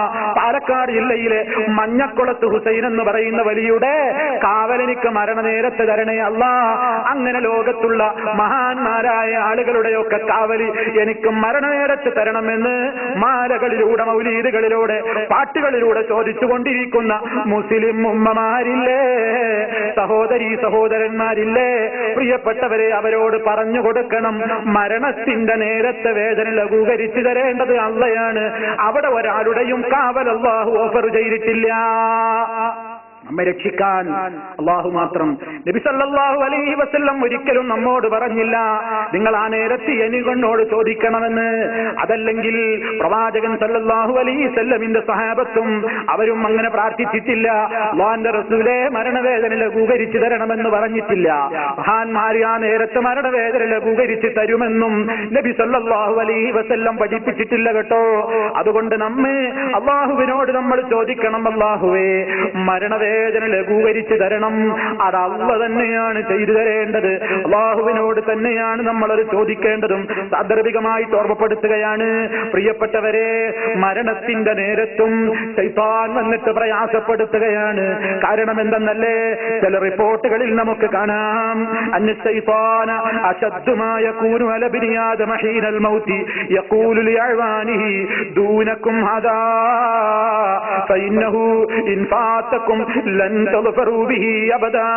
പാലക്കാട് ജില്ലയിലെ മഞ്ഞക്കുളത്ത് ഹുസൈൻ എന്ന് പറയുന്ന വലിയുടെ കാവലെനിക്ക് മരണനേരത്ത് തരണേ അല്ല അങ്ങനെ ലോകത്തുള്ള മഹാന്മാരായ ആളുകളുടെയൊക്കെ കാവലി എനിക്ക് മരണനേരത്ത് തരണമെന്ന് മാലകളിലൂടെ മൗലീദുകളിലൂടെ പാട്ടുകളിലൂടെ ചോദിച്ചുകൊണ്ടിരിക്കുന്ന മുസ്ലിം ഉമ്മമാരില്ലേ സഹോദരി സഹോദരന്മാരില്ലേ പ്രിയപ്പെട്ടവരെ അവരോട് പറഞ്ഞു കൊടുക്കണം മരണത്തിന്റെ നേരത്തെ വേദന ലഘൂകരിച്ചു തരേണ്ടത് അള്ളയാണ് അവിടെ ഒരാളുടെയും കാവൽ അള്ളാഹു ഓഫർ ചെയ്തിട്ടില്ല നമ്മെ രക്ഷിക്കാൻ അള്ളാഹു മാത്രം നബി സല്ലല്ലാഹു അലൈഹി വസല്ലം ഒരിക്കലും നമ്മോട് പറഞ്ഞില്ല നിങ്ങൾ ആ നേരത്ത് എനികൊണ്ടോട് ചോദിക്കണമെന്ന് അതല്ലെങ്കിൽ പ്രവാചകൻ സല്ലല്ലാഹു അലൈഹി വസല്ലമിന്റെ സഹാബത്തും അവരും അങ്ങനെ പ്രാർത്ഥിച്ചിട്ടില്ല അള്ളാന്റെ റസൂലെ മരണവേദന ലഘൂകരിച്ചു തരണമെന്ന് പറഞ്ഞിട്ടില്ല മഹാന്മാര് ആ നേരത്ത് മരണവേദന ലഘൂകരിച്ച് തരുമെന്നും നബി സല്ലല്ലാഹു അലൈഹി വസല്ലം പഠിപ്പിച്ചിട്ടില്ല കേട്ടോ അതുകൊണ്ട് നമ്മെ അള്ളാഹുവിനോട് നമ്മൾ ചോദിക്കണം അള്ളാഹുവേ മരണവേദന ലഘൂകരിച്ച് തരണം അത് അള്ള തന്നെയാണ് ചെയ്തു തരേണ്ടത് അള്ളാഹുവിനോട് തന്നെയാണ് നമ്മളത് ചോദിക്കേണ്ടതും സാന്ദർഭികമായി ഓർമ്മപ്പെടുത്തുകയാണ് പ്രിയപ്പെട്ടവരെ മരണത്തിന്റെ നേരത്തും ശൈത്താൻ വന്നിട്ട് പ്രയാസപ്പെടുത്തുകയാണ് കാരണം എന്തെന്നല്ലേ ചില റിപ്പോർട്ടുകളിൽ നമുക്ക് കാണാം അന്ന ശൈത്താന അശദ്ദുമായ കൂനു അലബിനിയാദ മഹീനൽ മൗതി യഖൂലു ലിഅഴ്വാനിഹി ദൂനക്കും ഹദാ ഫഇന്നഹു ഇൻ ഫാതക്കും ലൻ തഗ്ഫറു ബിഹി അബദാ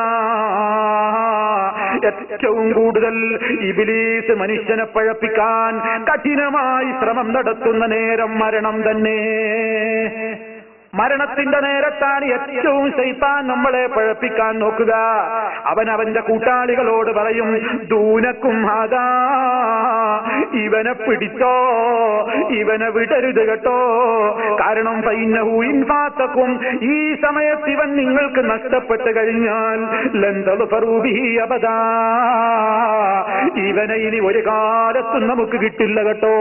ഏറ്റവും കൂടുതൽ ഇബിലീസ് മനുഷ്യനെ പഴപ്പിക്കാൻ കഠിനമായി ശ്രമം നടത്തുന്ന നേരം മരണം തന്നെ മരണത്തിന്റെ നേരത്താണ് ഏറ്റവും ശൈത്താൻ നമ്മളെ പഴപ്പിക്കാൻ നോക്കുക അവൻ അവന്റെ കൂട്ടാളികളോട് പറയും ദൂനക്കും അതാ ഇവനെ പിടിച്ചോ ഇവനെ വിടരുത് കേട്ടോ കാരണം പൈനഹൂയിൻപാത്തക്കും ഈ സമയത്ത് ഇവൻ നിങ്ങൾക്ക് നഷ്ടപ്പെട്ട് കഴിഞ്ഞാൽ ലന്തത് ഫറൂബിഹി അബദാ ഇവനെ ഇനി ഒരു കാലത്തും നമുക്ക് കിട്ടില്ല കേട്ടോ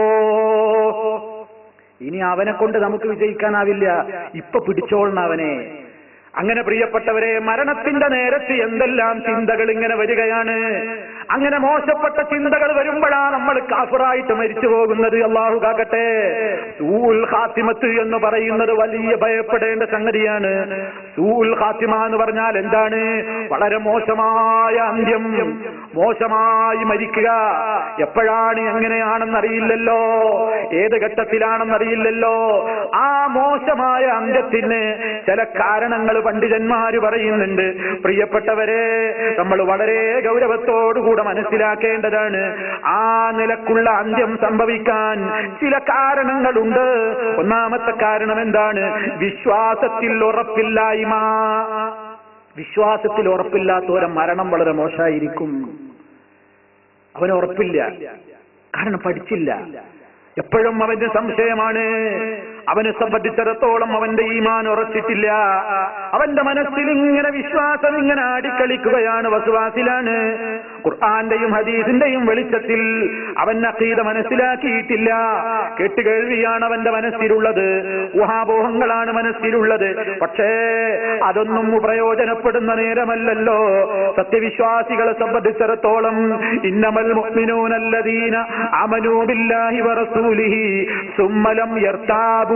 ഇനി അവനെ കൊണ്ട് നമുക്ക് വിജയിക്കാനാവില്ല ഇപ്പൊ പിടിച്ചോളണം അവനെ അങ്ങനെ പ്രിയപ്പെട്ടവരെ മരണത്തിന്റെ നേരത്ത് എന്തെല്ലാം ചിന്തകൾ ഇങ്ങനെ വരികയാണ് അങ്ങനെ മോശപ്പെട്ട ചിന്തകൾ വരുമ്പോഴാണ് നമ്മൾ കാഫറായിട്ട് മരിച്ചു പോകുന്നത് അള്ളാഹു കാക്കട്ടെ സൂൽ ഖാത്തിമത്ത് എന്ന് പറയുന്നത് വലിയ ഭയപ്പെടേണ്ട സംഗതിയാണ് സൂൽ ഖാത്തിമ എന്ന് പറഞ്ഞാൽ എന്താണ് വളരെ മോശമായ അന്ത്യം മോശമായി മരിക്കുക എപ്പോഴാണ് എങ്ങനെയാണെന്നറിയില്ലല്ലോ ഏത് ഘട്ടത്തിലാണെന്നറിയില്ലല്ലോ ആ മോശമായ അന്ത്യത്തിന് ചില കാരണങ്ങൾ പണ്ഡിതന്മാര് പറയുന്നുണ്ട് പ്രിയപ്പെട്ടവരെ നമ്മൾ വളരെ ഗൗരവത്തോടുകൂടെ മനസ്സിലാക്കേണ്ടതാണ് ആ നിലക്കുള്ള അന്ത്യം സംഭവിക്കാൻ ചില കാരണങ്ങളുണ്ട് ഒന്നാമത്തെ കാരണം എന്താണ് വിശ്വാസത്തിൽ ഉറപ്പില്ലായ്മ വിശ്വാസത്തിൽ ഉറപ്പില്ലാത്തവരെ മരണം വളരെ മോശമായിരിക്കും അവന് ഉറപ്പില്ല കാരണം പഠിച്ചില്ല എപ്പോഴും അവന്റെ സംശയമാണ് അവനെ സംബന്ധിച്ചിടത്തോളം അവന്റെ ഈമാൻ ഉറച്ചിട്ടില്ല അവന്റെ മനസ്സിൽ ഇങ്ങനെ വിശ്വാസം ഇങ്ങനെ ആടിക്കളിക്കുകയാണ് വസുവാസിലാണ് ഖുർആന്റെയും ഹദീസിന്റെയും വെളിച്ചത്തിൽ അവൻ അഖീദ മനസ്സിലാക്കിയിട്ടില്ല കേട്ടുകേൾവിയാണ് അവന്റെ മനസ്സിലുള്ളത് ഊഹാപോഹങ്ങളാണ് മനസ്സിലുള്ളത് പക്ഷേ അതൊന്നും പ്രയോജനപ്പെടുന്ന നേരമല്ലല്ലോ സത്യവിശ്വാസികളെ സംബന്ധിച്ചിടത്തോളം ഇന്നമൽ മുഅ്മിനൂനല്ലദീന അമനൂ ബില്ലാഹി വറസൂലിഹി സുമ്മലം യർതാബൂ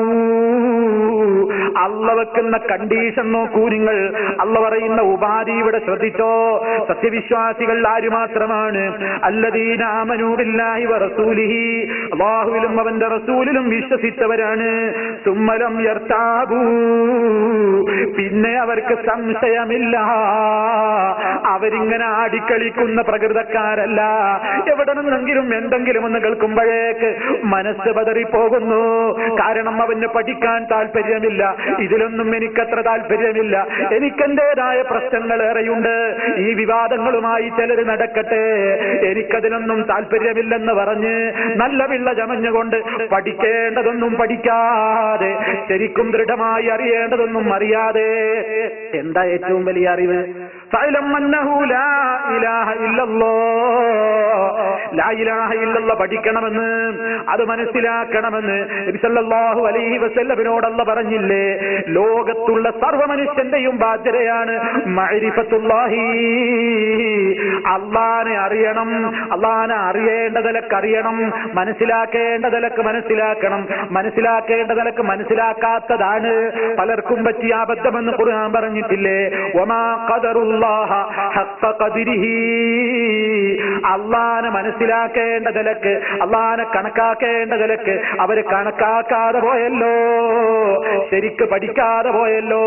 അള്ള വെക്കുന്ന കണ്ടീഷൻ നോക്കൂ നിങ്ങൾ അള്ള പറയുന്ന ഉപാധി ഇവിടെ ശ്രദ്ധിച്ചോ സത്യവിശ്വാസികൾ ആര് മാത്രമാണ് അല്ലദീന ആമനൂ ബില്ലാഹി വറസൂലിഹി അള്ളാഹുവിലും അവന്റെ റസൂലിലും വിശ്വസിച്ചവരാണ് സുമ്മലം യർതാബൂ പിന്നെ അവർക്ക് സംശയമില്ല അവരിങ്ങനെ ആടിക്കളിക്കുന്ന പ്രകൃതക്കാരല്ല എവിടെ നിന്നെങ്കിലും എന്തെങ്കിലും ഒന്ന് കേൾക്കുമ്പോഴേക്ക് മനസ്സ് പതറിപ്പോകുന്നു കാരണം അവന് പഠിക്കാൻ താല്പര്യമില്ല ഇതിലൊന്നും എനിക്കത്ര താല്പര്യമില്ല എനിക്കെന്റേതായ പ്രശ്നങ്ങൾ ഏറെയുണ്ട് ഈ വിവാദങ്ങളുമായി ചിലർ നടക്കട്ടെ എനിക്കതിനൊന്നും താല്പര്യമില്ലെന്ന് പറഞ്ഞ് നല്ല പിള്ള ചമഞ്ഞുകൊണ്ട് പഠിക്കേണ്ടതൊന്നും പഠിക്കാതെ ശരിക്കും ദൃഢമായി അറിയേണ്ടതൊന്നും അറിയാതെ എന്താ ഏറ്റവും വലിയ അറിവ് ഫഅലം അന്നഹു ലാ ഇലാഹ ഇല്ലല്ലോ ലാ ഇലാഹ ഇല്ലല്ല പഠിക്കണമെന്ന് അത് മനസ്സിലാക്കണമെന്ന് നബി സല്ലല്ലാഹു അലൈഹി വസല്ലമിനോടല്ല പറഞ്ഞില്ലേ ലോകത്തുള്ള സർവ്വ മനുഷ്യന്റെയും ബാധ്യതയാണ് മഅരിഫത്തുല്ലാഹി അള്ളാനെ അറിയണം അള്ളാനെ അറിയേണ്ട നിലക്ക് അറിയണം മനസ്സിലാക്കേണ്ട നിലക്ക് മനസ്സിലാക്കണം മനസ്സിലാക്കേണ്ട നിലക്ക് മനസ്സിലാക്കാത്തതാണ് പലർക്കും പറ്റിയ അബദ്ധമെന്ന് ഖുർആൻ പറഞ്ഞിട്ടില്ലേ ഒമാ ഖദറുല്ലാഹ ഹഖ്ഖ ഖദ്രിഹി അള്ളാനെ മനസ്സിലാക്കേണ്ട നിലക്ക് അള്ളാനെ കണക്കാക്കേണ്ട നിലക്ക് അവര് കണക്കാക്കാതെ പോയല്ലോ ശരിക്ക് പഠിക്കാതെ പോയല്ലോ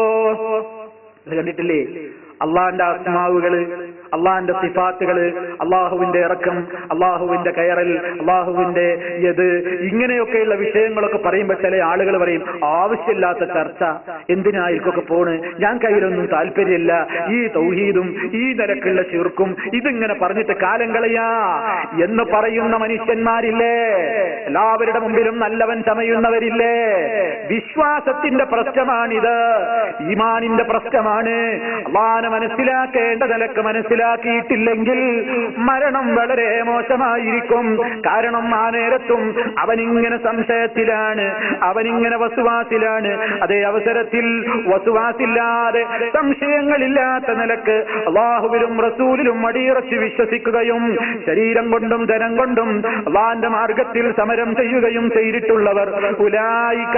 ഇത് കണ്ടിട്ടില്ലേ അള്ളാന്റെ ആത്മാവുകള് അള്ളാന്റെ സിഫാത്തുകള് അള്ളാഹുവിന്റെ ഇറക്കം അള്ളാഹുവിന്റെ കയറൽ അള്ളാഹുവിന്റെ യത് ഇങ്ങനെയൊക്കെയുള്ള വിഷയങ്ങളൊക്കെ പറയുമ്പോൾ ചില ആളുകൾ പറയും ആവശ്യമില്ലാത്ത ചർച്ച എന്തിനായിരിക്കൊക്കെ പോണ് ഞാൻ കയ്യിലൊന്നും താല്പര്യമില്ല ഈ തൗഹീദും ഈ നിരക്കുള്ള ചീർക്കും ഇതിങ്ങനെ പറഞ്ഞിട്ട് കാലം കളയാ എന്ന് പറയുന്ന മനുഷ്യന്മാരില്ലേ എല്ലാവരുടെ മുമ്പിലും നല്ലവൻ ചമയുന്നവരില്ലേ വിശ്വാസത്തിന്റെ പ്രശ്നമാണിത് ഈമാനിന്റെ പ്രശ്നമാണ് അള്ളാനെ മനസ്സിലാക്കേണ്ട നിലക്ക് മനസ്സിലാക്കിയിട്ടില്ലെങ്കിൽ മരണം വളരെ മോശമായിരിക്കും കാരണം ആ നേരത്തും അവനിങ്ങനെ സംശയത്തിലാണ് അവനിങ്ങനെ വസുവാസിലാണ് അതേ അവസരത്തിൽ വസുവാസില്ലാതെ സംശയങ്ങളില്ലാത്ത നിലക്ക് അള്ളാഹുവിലും റസൂലിലും അടിയുറച്ച് വിശ്വസിക്കുകയും ശരീരം കൊണ്ടും ധനം കൊണ്ടും അള്ളാന്റെ മാർഗത്തിൽ സമരം ചെയ്യുകയും ചെയ്തിട്ടുള്ളവർ ഉലായിക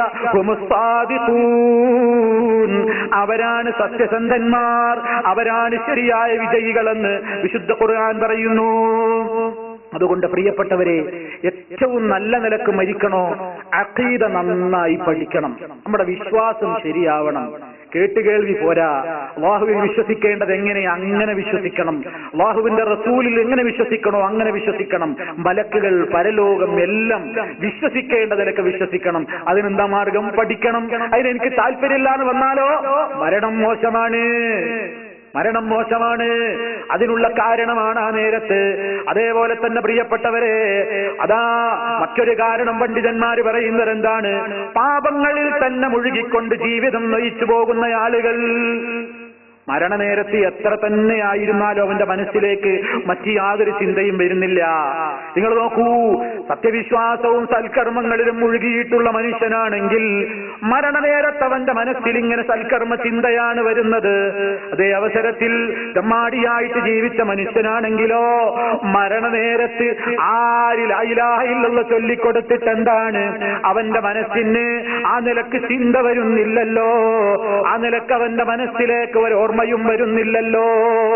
ഹുമുസ്സാദിഖൂൻ. അവരാണ് സത്യസന്ധന്മാർ അവരാണ് ശരിയായ വിജയികളെന്ന് വിശുദ്ധ ഖുർആൻ പറയുന്നു അതുകൊണ്ട് പ്രിയപ്പെട്ടവരെ ഏറ്റവും നല്ല നിലക്ക് മരിക്കണോ അഖീദ നന്നായി പഠിക്കണം നമ്മുടെ വിശ്വാസം ശരിയാവണം കേട്ടുകേൾവി പോരാ അള്ളാഹുവിൽ വിശ്വസിക്കേണ്ടത് എങ്ങനെ അങ്ങനെ വിശ്വസിക്കണം അള്ളാഹുവിന്റെ റസൂലിൽ എങ്ങനെ വിശ്വസിക്കണോ അങ്ങനെ വിശ്വസിക്കണം മലക്കുകൾ പരലോകം എല്ലാം വിശ്വസിക്കേണ്ട നിലക്ക് വിശ്വസിക്കണം അതിനെന്താ മാർഗം പഠിക്കണം അതിനെനിക്ക് താല്പര്യമില്ല എന്ന് വന്നാലോ മരണം മോശമാണ് മരണം മോശമാണ് അതിനുള്ള കാരണമാണ് ആ നേരത്ത് അതേപോലെ തന്നെ പ്രിയപ്പെട്ടവരെ അതാ മറ്റൊരു കാരണം പണ്ഡിതന്മാര് പറയുന്നത് എന്താണ് പാപങ്ങളിൽ തന്നെ മുഴുകിക്കൊണ്ട് ജീവിതം നയിച്ചു പോകുന്ന ആളുകൾ മരണനേരത്ത് എത്ര തന്നെ ആയിരുന്നാലും അവന്റെ മനസ്സിലേക്ക് മറ്റു യാതൊരു ചിന്തയും വരുന്നില്ല നിങ്ങൾ നോക്കൂ സത്യവിശ്വാസവും സൽക്കർമ്മങ്ങളിലും മുഴുകിയിട്ടുള്ള മനുഷ്യനാണെങ്കിൽ മരണനേരത്ത് അവന്റെ മനസ്സിൽ ഇങ്ങനെ സൽക്കർമ്മ ചിന്തയാണ് വരുന്നത് അതേ അവസരത്തിൽ തെമ്മാടിയായിട്ട് ജീവിച്ച മനുഷ്യനാണെങ്കിലോ മരണനേരത്ത് ആരിലായില്ല ചൊല്ലിക്കൊടുത്തിട്ട് എന്താണ് അവന്റെ മനസ്സിന് ആ നിലക്ക് ചിന്ത വരുന്നില്ലല്ലോ ആ നിലക്ക് അവന്റെ മനസ്സിലേക്ക് ഒരു ഓർമ്മയും വരുന്നില്ലല്ലോ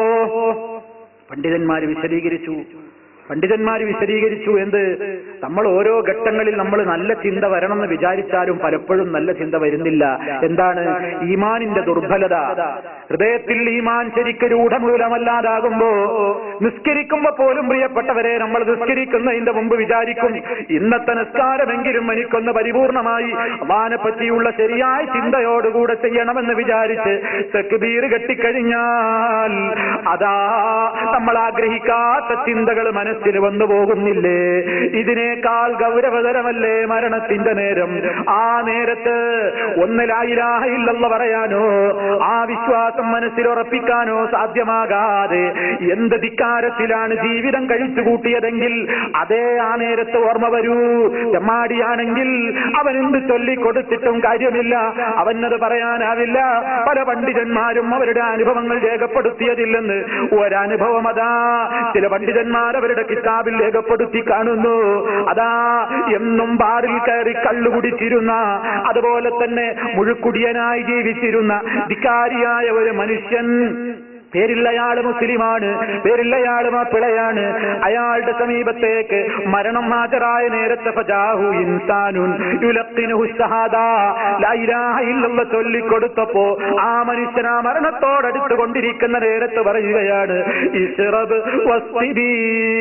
പണ്ഡിതന്മാര് വിശദീകരിച്ചു പണ്ഡിതന്മാർ വിശദീകരിച്ചു എന്ത് നമ്മൾ ഓരോ ഘട്ടങ്ങളിൽ നമ്മൾ നല്ല ചിന്ത വരണമെന്ന് വിചാരിച്ചാലും പലപ്പോഴും നല്ല ചിന്ത വരുന്നില്ല എന്താണ് ഈമാനിന്റെ ദുർബലത ഹൃദയത്തിൽ ഈമാൻ ശരിക്ക് രൂഢമൂലമല്ലാതാകുമ്പോ നിസ്കരിക്കുമ്പോ പോലും പ്രിയപ്പെട്ടവരെ നമ്മൾ നിസ്കരിക്കുന്നതിന്റെ മുമ്പ് വിചാരിക്കും ഇന്നത്തെ നിസ്കാരമെങ്കിലും എനിക്കൊന്ന് പരിപൂർണമായി അള്ളാനെ പറ്റിയുള്ള ശരിയായ ചിന്തയോടുകൂടെ ചെയ്യണമെന്ന് വിചാരിച്ച് തെക്കുബീർ കെട്ടിക്കഴിഞ്ഞാൽ അതാ നമ്മൾ ആഗ്രഹിക്കാത്ത ചിന്തകൾ മനസ്സിൽ വന്നു പോകുന്നില്ലേ ഇതിനേക്കാൾ ഗൗരവതരമല്ലേ മരണത്തിന്റെ നേരം ആ നേരത്ത് ഒന്നിലായിരാഹില്ലെന്ന് പറയാനോ ആ വിശ്വാസം മനസ്സിൽ ഉറപ്പിക്കാനോ സാധ്യമാകാതെ എന്ത് ധിക്കാരത്തിലാണ് ജീവിതം കഴിച്ചു കൂട്ടിയതെങ്കിൽ അതേ ആ നേരത്ത് ഓർമ്മ വരൂ ചെമ്മാടിയാണെങ്കിൽ അവൻ എന്ത് ചൊല്ലിക്കൊടുത്തിട്ടും കാര്യമില്ല അവനത് പറയാനാവില്ല പല പണ്ഡിതന്മാരും അവരുടെ അനുഭവങ്ങൾ രേഖപ്പെടുത്തിയതില്ലെന്ന് ഒരനുഭവം അതാ ചില പണ്ഡിതന്മാർ അവരുടെ കിതാബിൽ രേഖപ്പെടുത്തി കാണുന്നു അതാ എന്നും ബാറിൽ കയറി കള്ളു കുടിച്ചിരുന്ന അതുപോലെ തന്നെ മുഴുക്കുടിയനായി ജീവിച്ചിരുന്ന ധിക്കാരിയായ ഒരു മനുഷ്യൻ പേരില്ലയാള് മുസ്ലിമാണ് പേരില്ലയാള് മാപ്പിളയാണ് അയാളുടെ സമീപത്തേക്ക് മരണം ഹാജരായ നേരത്തെ ഫജാഹു ഇൻസാനുൻ യുലഖിനുഹു ഷഹാദാ ലാ ഇലാഹ ഇല്ലല്ലാഹ് ചൊല്ലിക്കൊടുത്തപ്പോ ആ മനുഷ്യൻ ആ മരണത്തോടടുത്ത് കൊണ്ടിരിക്കുന്ന നേരത്ത് പറയുകയാണ് ഇസ്റബ് വസ്തിബി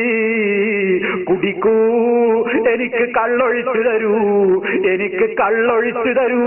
കുടിക്കൂ എനിക്ക് കള്ളൊഴിച്ചു തരൂ എനിക്ക് കള്ളൊഴിച്ചു തരൂ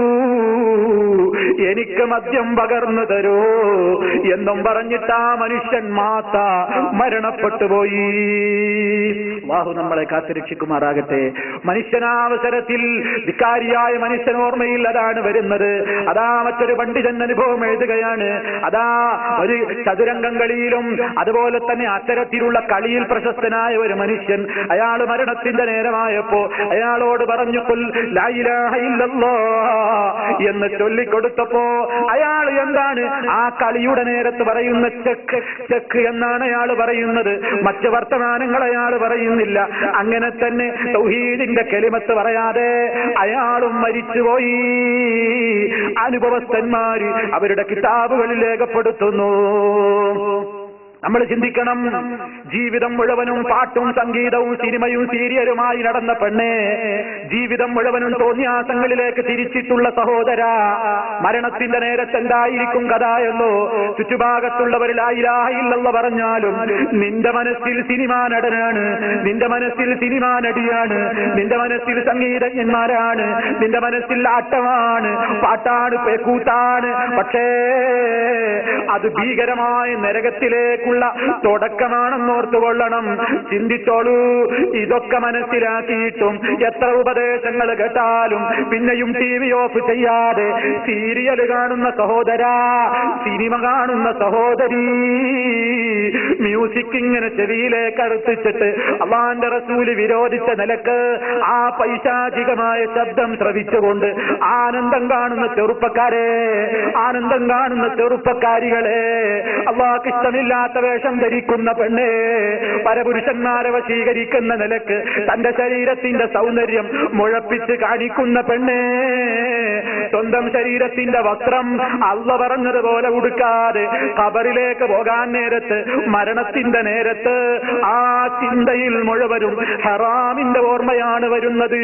എനിക്ക് മദ്യം പകർന്നു തരൂ എന്നും പറഞ്ഞിട്ട് ആ മനുഷ്യൻ മാത്ത മരണപ്പെട്ടു പോയി വാഹു നമ്മളെ കാത്തുരക്ഷിക്കുമാറാകട്ടെ മനുഷ്യനാവസരത്തിൽ വികാരിയായ മനുഷ്യൻ ഓർമ്മയിൽ അതാണ് വരുന്നത് അതാ മറ്റൊരു പണ്ഡിതൻ അനുഭവം എഴുതുകയാണ് അതാ ഒരു ചതുരംഗം കളിയിലും അതുപോലെ തന്നെ അത്തരത്തിലുള്ള കളിയിൽ പ്രശസ്തനായ ഒരു മനുഷ്യൻ അയാൾ മരണത്തിന്റെ നേരമായപ്പോ അയാളോട് പറഞ്ഞു "ഖുൽ ലാ ഇലാഹ ഇല്ലല്ലാഹ്" എന്ന് ചൊല്ലിക്കൊടുത്തപ്പോ അയാൾ എന്താണ് ആ കളിയുടെ നേരത്ത് പറയുന്ന പറയുന്ന ചെക്ക് ചെക്ക് എന്നാണ് അയാൾ പറയുന്നത് മറ്റ് വർത്തമാനങ്ങൾ അയാൾ പറയുന്നില്ല അങ്ങനെ തന്നെ തൗഹീദിന്റെ കെലിമത്ത് പറയാതെ അയാളും മരിച്ചുപോയി അനുഭവസ്ഥന്മാര് അവരുടെ കിതാബുകളിൽ രേഖപ്പെടുത്തുന്നു നമ്മൾ ചിന്തിക്കണം ജീവിതം മുഴുവനും പാട്ടും സംഗീതവും സിനിമയും സീരിയലുമായി നടന്ന പെണ്ണെ ജീവിതം മുഴുവനും തോന്നിയാസങ്ങളിലേക്ക് തിരിച്ചിട്ടുള്ള സഹോദര മരണത്തിന്റെ നേരത്ത് എന്തായിരിക്കും കഥ എന്നോ ചുറ്റുഭാഗത്തുള്ളവരിൽ ആയിരായില്ലെന്ന് പറഞ്ഞാലും നിന്റെ മനസ്സിൽ സിനിമാ നടനാണ് നിന്റെ മനസ്സിൽ സിനിമാ നടിയാണ് നിന്റെ മനസ്സിൽ സംഗീതജ്ഞന്മാരാണ് നിന്റെ മനസ്സിൽ ആട്ടമാണ് പാട്ടാണ് പേക്കൂത്താണ് പക്ഷേ അത് ഭീകരമായ നരകത്തിലേക്കുള്ള തുടക്കമാണെന്നോർത്തുകൊള്ളണം ചിന്തിച്ചോളൂ ഇതൊക്കെ മനസ്സിലാക്കിയിട്ടും എത്ര ഉപദേശങ്ങൾ കേട്ടാലും പിന്നെയും ടി വി ഓഫ് ചെയ്യാതെ സീരിയൽ കാണുന്ന സഹോദര സിനിമ കാണുന്ന സഹോദരി മ്യൂസിക് ഇങ്ങനെ ചെവിയിലേക്ക് അടുത്തിച്ചിട്ട് അള്ളാന്റെ റസൂല് വിരോധിച്ച നിലക്ക് ആ പൈശാചികമായ ശബ്ദം ശ്രവിച്ചുകൊണ്ട് ആനന്ദം കാണുന്ന ചെറുപ്പക്കാരെ ആനന്ദം കാണുന്ന ചെറുപ്പക്കാരികളെ അള്ളാഹ്ക്ക് ഇഷ്ടമില്ലാത്ത വേഷം ധരിക്കുന്ന പെണ്ണെ പരപുരുഷന്മാരെ വശീകരിക്കുന്ന നിലക്ക് തന്റെ ശരീരത്തിന്റെ സൗന്ദര്യം മുഴപ്പിച്ച് കാണിക്കുന്ന പെണ്ണെ സ്വന്തം ശരീരത്തിന്റെ വസ്ത്രം അള്ള പറഞ്ഞതുപോലെ ഉടുക്കാതെ കബറിലേക്ക് പോകാൻ നേരത്ത് മരണത്തിന്റെ നേരത്ത് ആ ചിന്തയിൽ മുഴുവനും ഹറാമിന്റെ ഓർമ്മയാണ് വരുന്നത്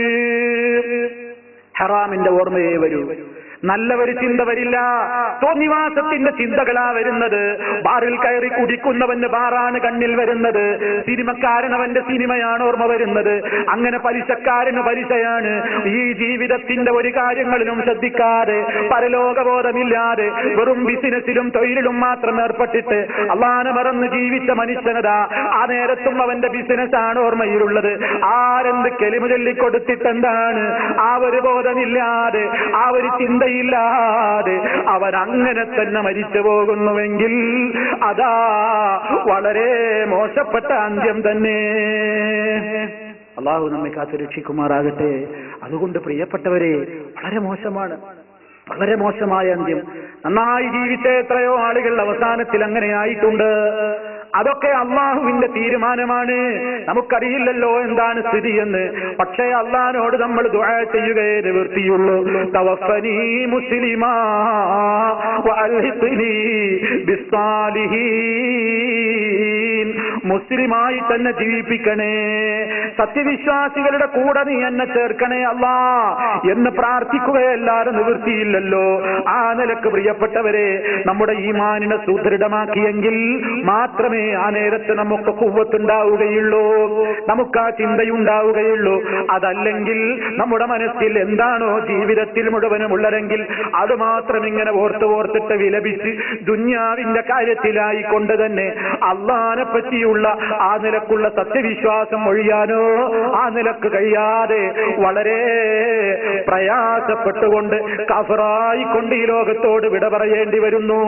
ഹറാമിന്റെ ഓർമ്മയെ വരൂ നല്ല ഒരു ചിന്ത വരില്ല തോന്നിവാസത്തിന്റെ ചിന്തകളാ വരുന്നത് ബാറിൽ കയറി കുടിക്കുന്നവന് ബാറാണ് കണ്ണിൽ വരുന്നത് സിനിമക്കാരൻ അവന്റെ സിനിമയാണ് ഓർമ്മ വരുന്നത് അങ്ങനെ പലിശക്കാരന് പലിശയാണ് ഈ ജീവിതത്തിന്റെ ഒരു കാര്യങ്ങളിലും ശ്രദ്ധിക്കാതെ പരലോകബോധമില്ലാതെ വെറും ബിസിനസ്സിലും തൊഴിലിലും മാത്രം ഏർപ്പെട്ടിട്ട് അള്ളാനെ മറന്ന് ജീവിച്ച മനുഷ്യനതാ ആ നേരത്തും അവന്റെ ബിസിനസ്സാണ് ഓർമ്മയിലുള്ളത് ആരെന്ത് കെലിമ ചൊല്ലിക്കൊടുത്തിട്ടെന്താണ് ആ ഒരു ബോധമില്ലാതെ ആ ഒരു ചിന്തയില്ലാതെ അവൻ അങ്ങനെ തന്നെ മരിച്ചു പോകുന്നുവെങ്കിൽ അതാ വളരെ മോശപ്പെട്ട അന്ത്യം തന്നെ അള്ളാഹു നമ്മെ കാത്തു രക്ഷിക്കുമാറാകട്ടെ അതുകൊണ്ട് പ്രിയപ്പെട്ടവരെ വളരെ മോശമാണ് വളരെ മോശമായ അന്ത്യം നന്നായി ജീവിച്ച എത്രയോ ആളുകൾ അവസാനത്തിൽ അങ്ങനെ ആയിട്ടുണ്ട് അതൊക്കെ അള്ളാഹുവിന്റെ തീരുമാനമാണ് നമുക്കറിയില്ലല്ലോ എന്താണ് സ്ഥിതി എന്ന് പക്ഷേ അള്ളഹാനോട് നമ്മൾ ദുആ ചെയ്യുകയേ നിവൃത്തിയുള്ളൂ തവഫനി മുസ്ലിമാ വഅൽഹിഖ്നി ബിസ്സാലിഹീൻ മുസ്ലിമായി തന്നെ ജീവിപ്പിക്കണേ സത്യവിശ്വാസികളുടെ കൂടെ നീ എന്നെ ചേർക്കണേ അല്ലാ എന്ന് പ്രാർത്ഥിക്കുകയല്ലാതെ നിവൃത്തിയില്ലല്ലോ ആ നിലക്ക് പ്രിയപ്പെട്ടവരെ നമ്മുടെ ഈമാനിനെ സുദൃഢമാക്കിയെങ്കിൽ മാത്രമേ ആ നേരത്ത് നമുക്ക് കുവ്വത്തുണ്ടാവുകയുള്ളൂ നമുക്ക് ആ ചിന്തയുണ്ടാവുകയുള്ളൂ അതല്ലെങ്കിൽ നമ്മുടെ മനസ്സിൽ എന്താണോ ജീവിതത്തിൽ മുഴുവനും ഉള്ളതെങ്കിൽ അത് മാത്രം ഇങ്ങനെ ഓർത്ത് ഓർത്തിട്ട് വിലപിച്ച് ദുന്യാവിന്റെ കാര്യത്തിലായിക്കൊണ്ട് തന്നെ അള്ളാനെ പറ്റിയുള്ള ആ നിലക്കുള്ള സത്യവിശ്വാസം ഒഴിയാനോ ആ നിലക്ക് കഴിയാതെ വളരെ പ്രയാസപ്പെട്ടുകൊണ്ട് കഫറായിക്കൊണ്ട് ഈ ലോകത്തോട് വിട പറയേണ്ടി വരുന്നു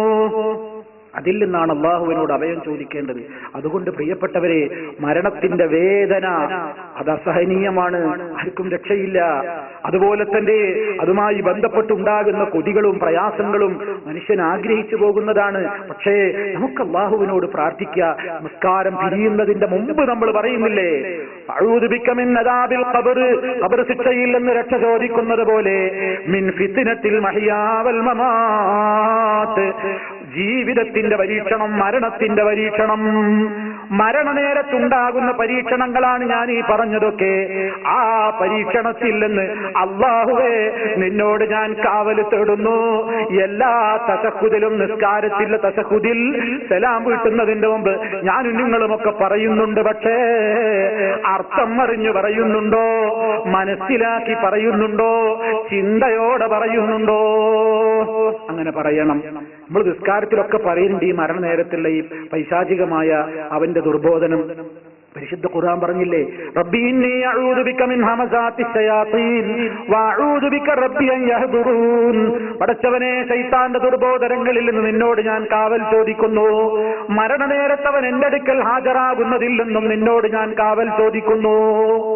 അതിൽ നിന്നാണ് അള്ളാഹുവിനോട് അഭയം ചോദിക്കേണ്ടത് അതുകൊണ്ട് പ്രിയപ്പെട്ടവരെ മരണത്തിന്റെ വേദന അത് അസഹനീയമാണ് ആർക്കും രക്ഷയില്ല അതുപോലെ തന്നെ അതുമായി ബന്ധപ്പെട്ടുണ്ടാകുന്ന കൊതികളും പ്രയാസങ്ങളും മനുഷ്യൻ ആഗ്രഹിച്ചു പോകുന്നതാണ് പക്ഷേ നമുക്ക് അള്ളാഹുവിനോട് പ്രാർത്ഥിക്കുക നമസ്കാരം പിരിയുന്നതിന്റെ മുമ്പ് നമ്മൾ പറയുന്നില്ലേ അഴൂതുപിക്കമെന്നതാബിൽ ഖബർ ഖബർ ശിക്ഷയിൽ നിന്ന് രക്ഷ ചോദിക്കുന്നത് പോലെ മിൻ ഫിത്തിനത്തിൽ മഹിയാവൽ മമാത്ത് ജീവിതത്തിന്റെ പരീക്ഷണം മരണത്തിന്റെ പരീക്ഷണം മരണനേരത്തുണ്ടാകുന്ന പരീക്ഷണങ്ങളാണ് ഞാൻ ഈ പറഞ്ഞതൊക്കെ ആ പരീക്ഷണത്തിൽ നിന്ന് അള്ളാഹുവേ നിന്നോട് ഞാൻ കാവല് തേടുന്നു എല്ലാ തസക്കുതിലും നിസ്കാരത്തിലെ തസക്കുതിൽ സലാം വീട്ടുന്നതിന്റെ മുമ്പ് ഞാനും നിങ്ങളുമൊക്കെ പറയുന്നുണ്ട് പക്ഷേ അർത്ഥം അറിഞ്ഞു പറയുന്നുണ്ടോ മനസ്സിലാക്കി പറയുന്നുണ്ടോ ചിന്തയോടെ പറയുന്നുണ്ടോ അങ്ങനെ പറയണം നമ്മൾ നിസ്കാരത്തിലൊക്കെ പറയുന്നുണ്ട് ഈ മരണനേരത്തുള്ള ഈ പൈശാചികമായ അവന്റെ ദുർബോധനം പരിശുദ്ധ ഖുർആൻ പറഞ്ഞില്ലേ റബ്ബി ഇന്നി അഊദു ബിക മിൻ ഹമസാത്തി ശയാത്തീൻ വഅഊദു ബിക റബ്ബി അൻ യഹ്ദുറൂൻ പടച്ചവനെ ശൈത്താന്റെ ദുർബോധനങ്ങളിൽ നിന്ന് നിന്നോട് ഞാൻ കാവൽ ചോദിക്കുന്നു മരണനേരത്തവൻ എന്റെ അടുക്കൽ ഹാജരാകുന്നതിൽ നിന്നും നിന്നോട് ഞാൻ കാവൽ ചോദിക്കുന്നു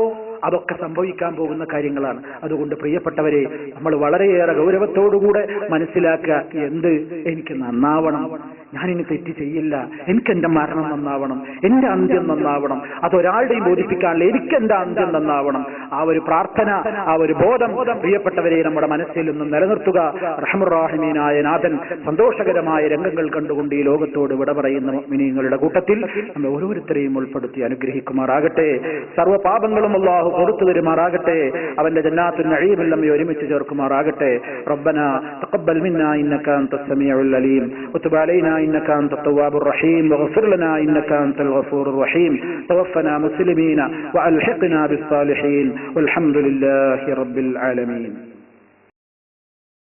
അതൊക്കെ സംഭവിക്കാൻ പോകുന്ന കാര്യങ്ങളാണ് അതുകൊണ്ട് പ്രിയപ്പെട്ടവരെ നമ്മൾ വളരെയേറെ ഗൗരവത്തോടുകൂടെ മനസ്സിലാക്കുക എന്ത് എനിക്ക് നന്നാവണം ഞാനിനി തെറ്റ് ചെയ്യില്ല എനിക്ക് എന്റെ മരണം നന്നാവണം എന്റെ അന്ത്യം നന്നാവണം അതൊരാളുടെയും ബോധിപ്പിക്കാനുള്ള എനിക്ക് എന്റെ അന്ത്യം നന്നാവണം ആ ഒരു പ്രാർത്ഥന ആ ഒരു ബോധം പ്രിയപ്പെട്ടവരെ നമ്മുടെ മനസ്സിൽ നിന്നും നിലനിർത്തുക റഹമുറാഹിമീനായ നാഥൻ സന്തോഷകരമായ രംഗങ്ങൾ കണ്ടുകൊണ്ട് ഈ ലോകത്തോട് വിട പറയുന്ന മിനിങ്ങളുടെ കൂട്ടത്തിൽ നമ്മെ ഓരോരുത്തരെയും ഉൾപ്പെടുത്തി അനുഗ്രഹിക്കുമാറാകട്ടെ സർവ്വ പാപങ്ങളും അള്ളാഹു കൊടുത്തു തരുമാറാകട്ടെ അവന്റെ ജന്നാത്തുൽ നഴീമിൽ നമ്മെ ഒരുമിച്ച് ചേർക്കുമാറാകട്ടെ ربنا تقبل منا انك انت السميع العليم وتب علينا انك انت التواب الرحيم واغفر لنا انك انت الغفور الرحيم توفنا مسلمين والحقنا بالصالحين والحمد لله رب العالمين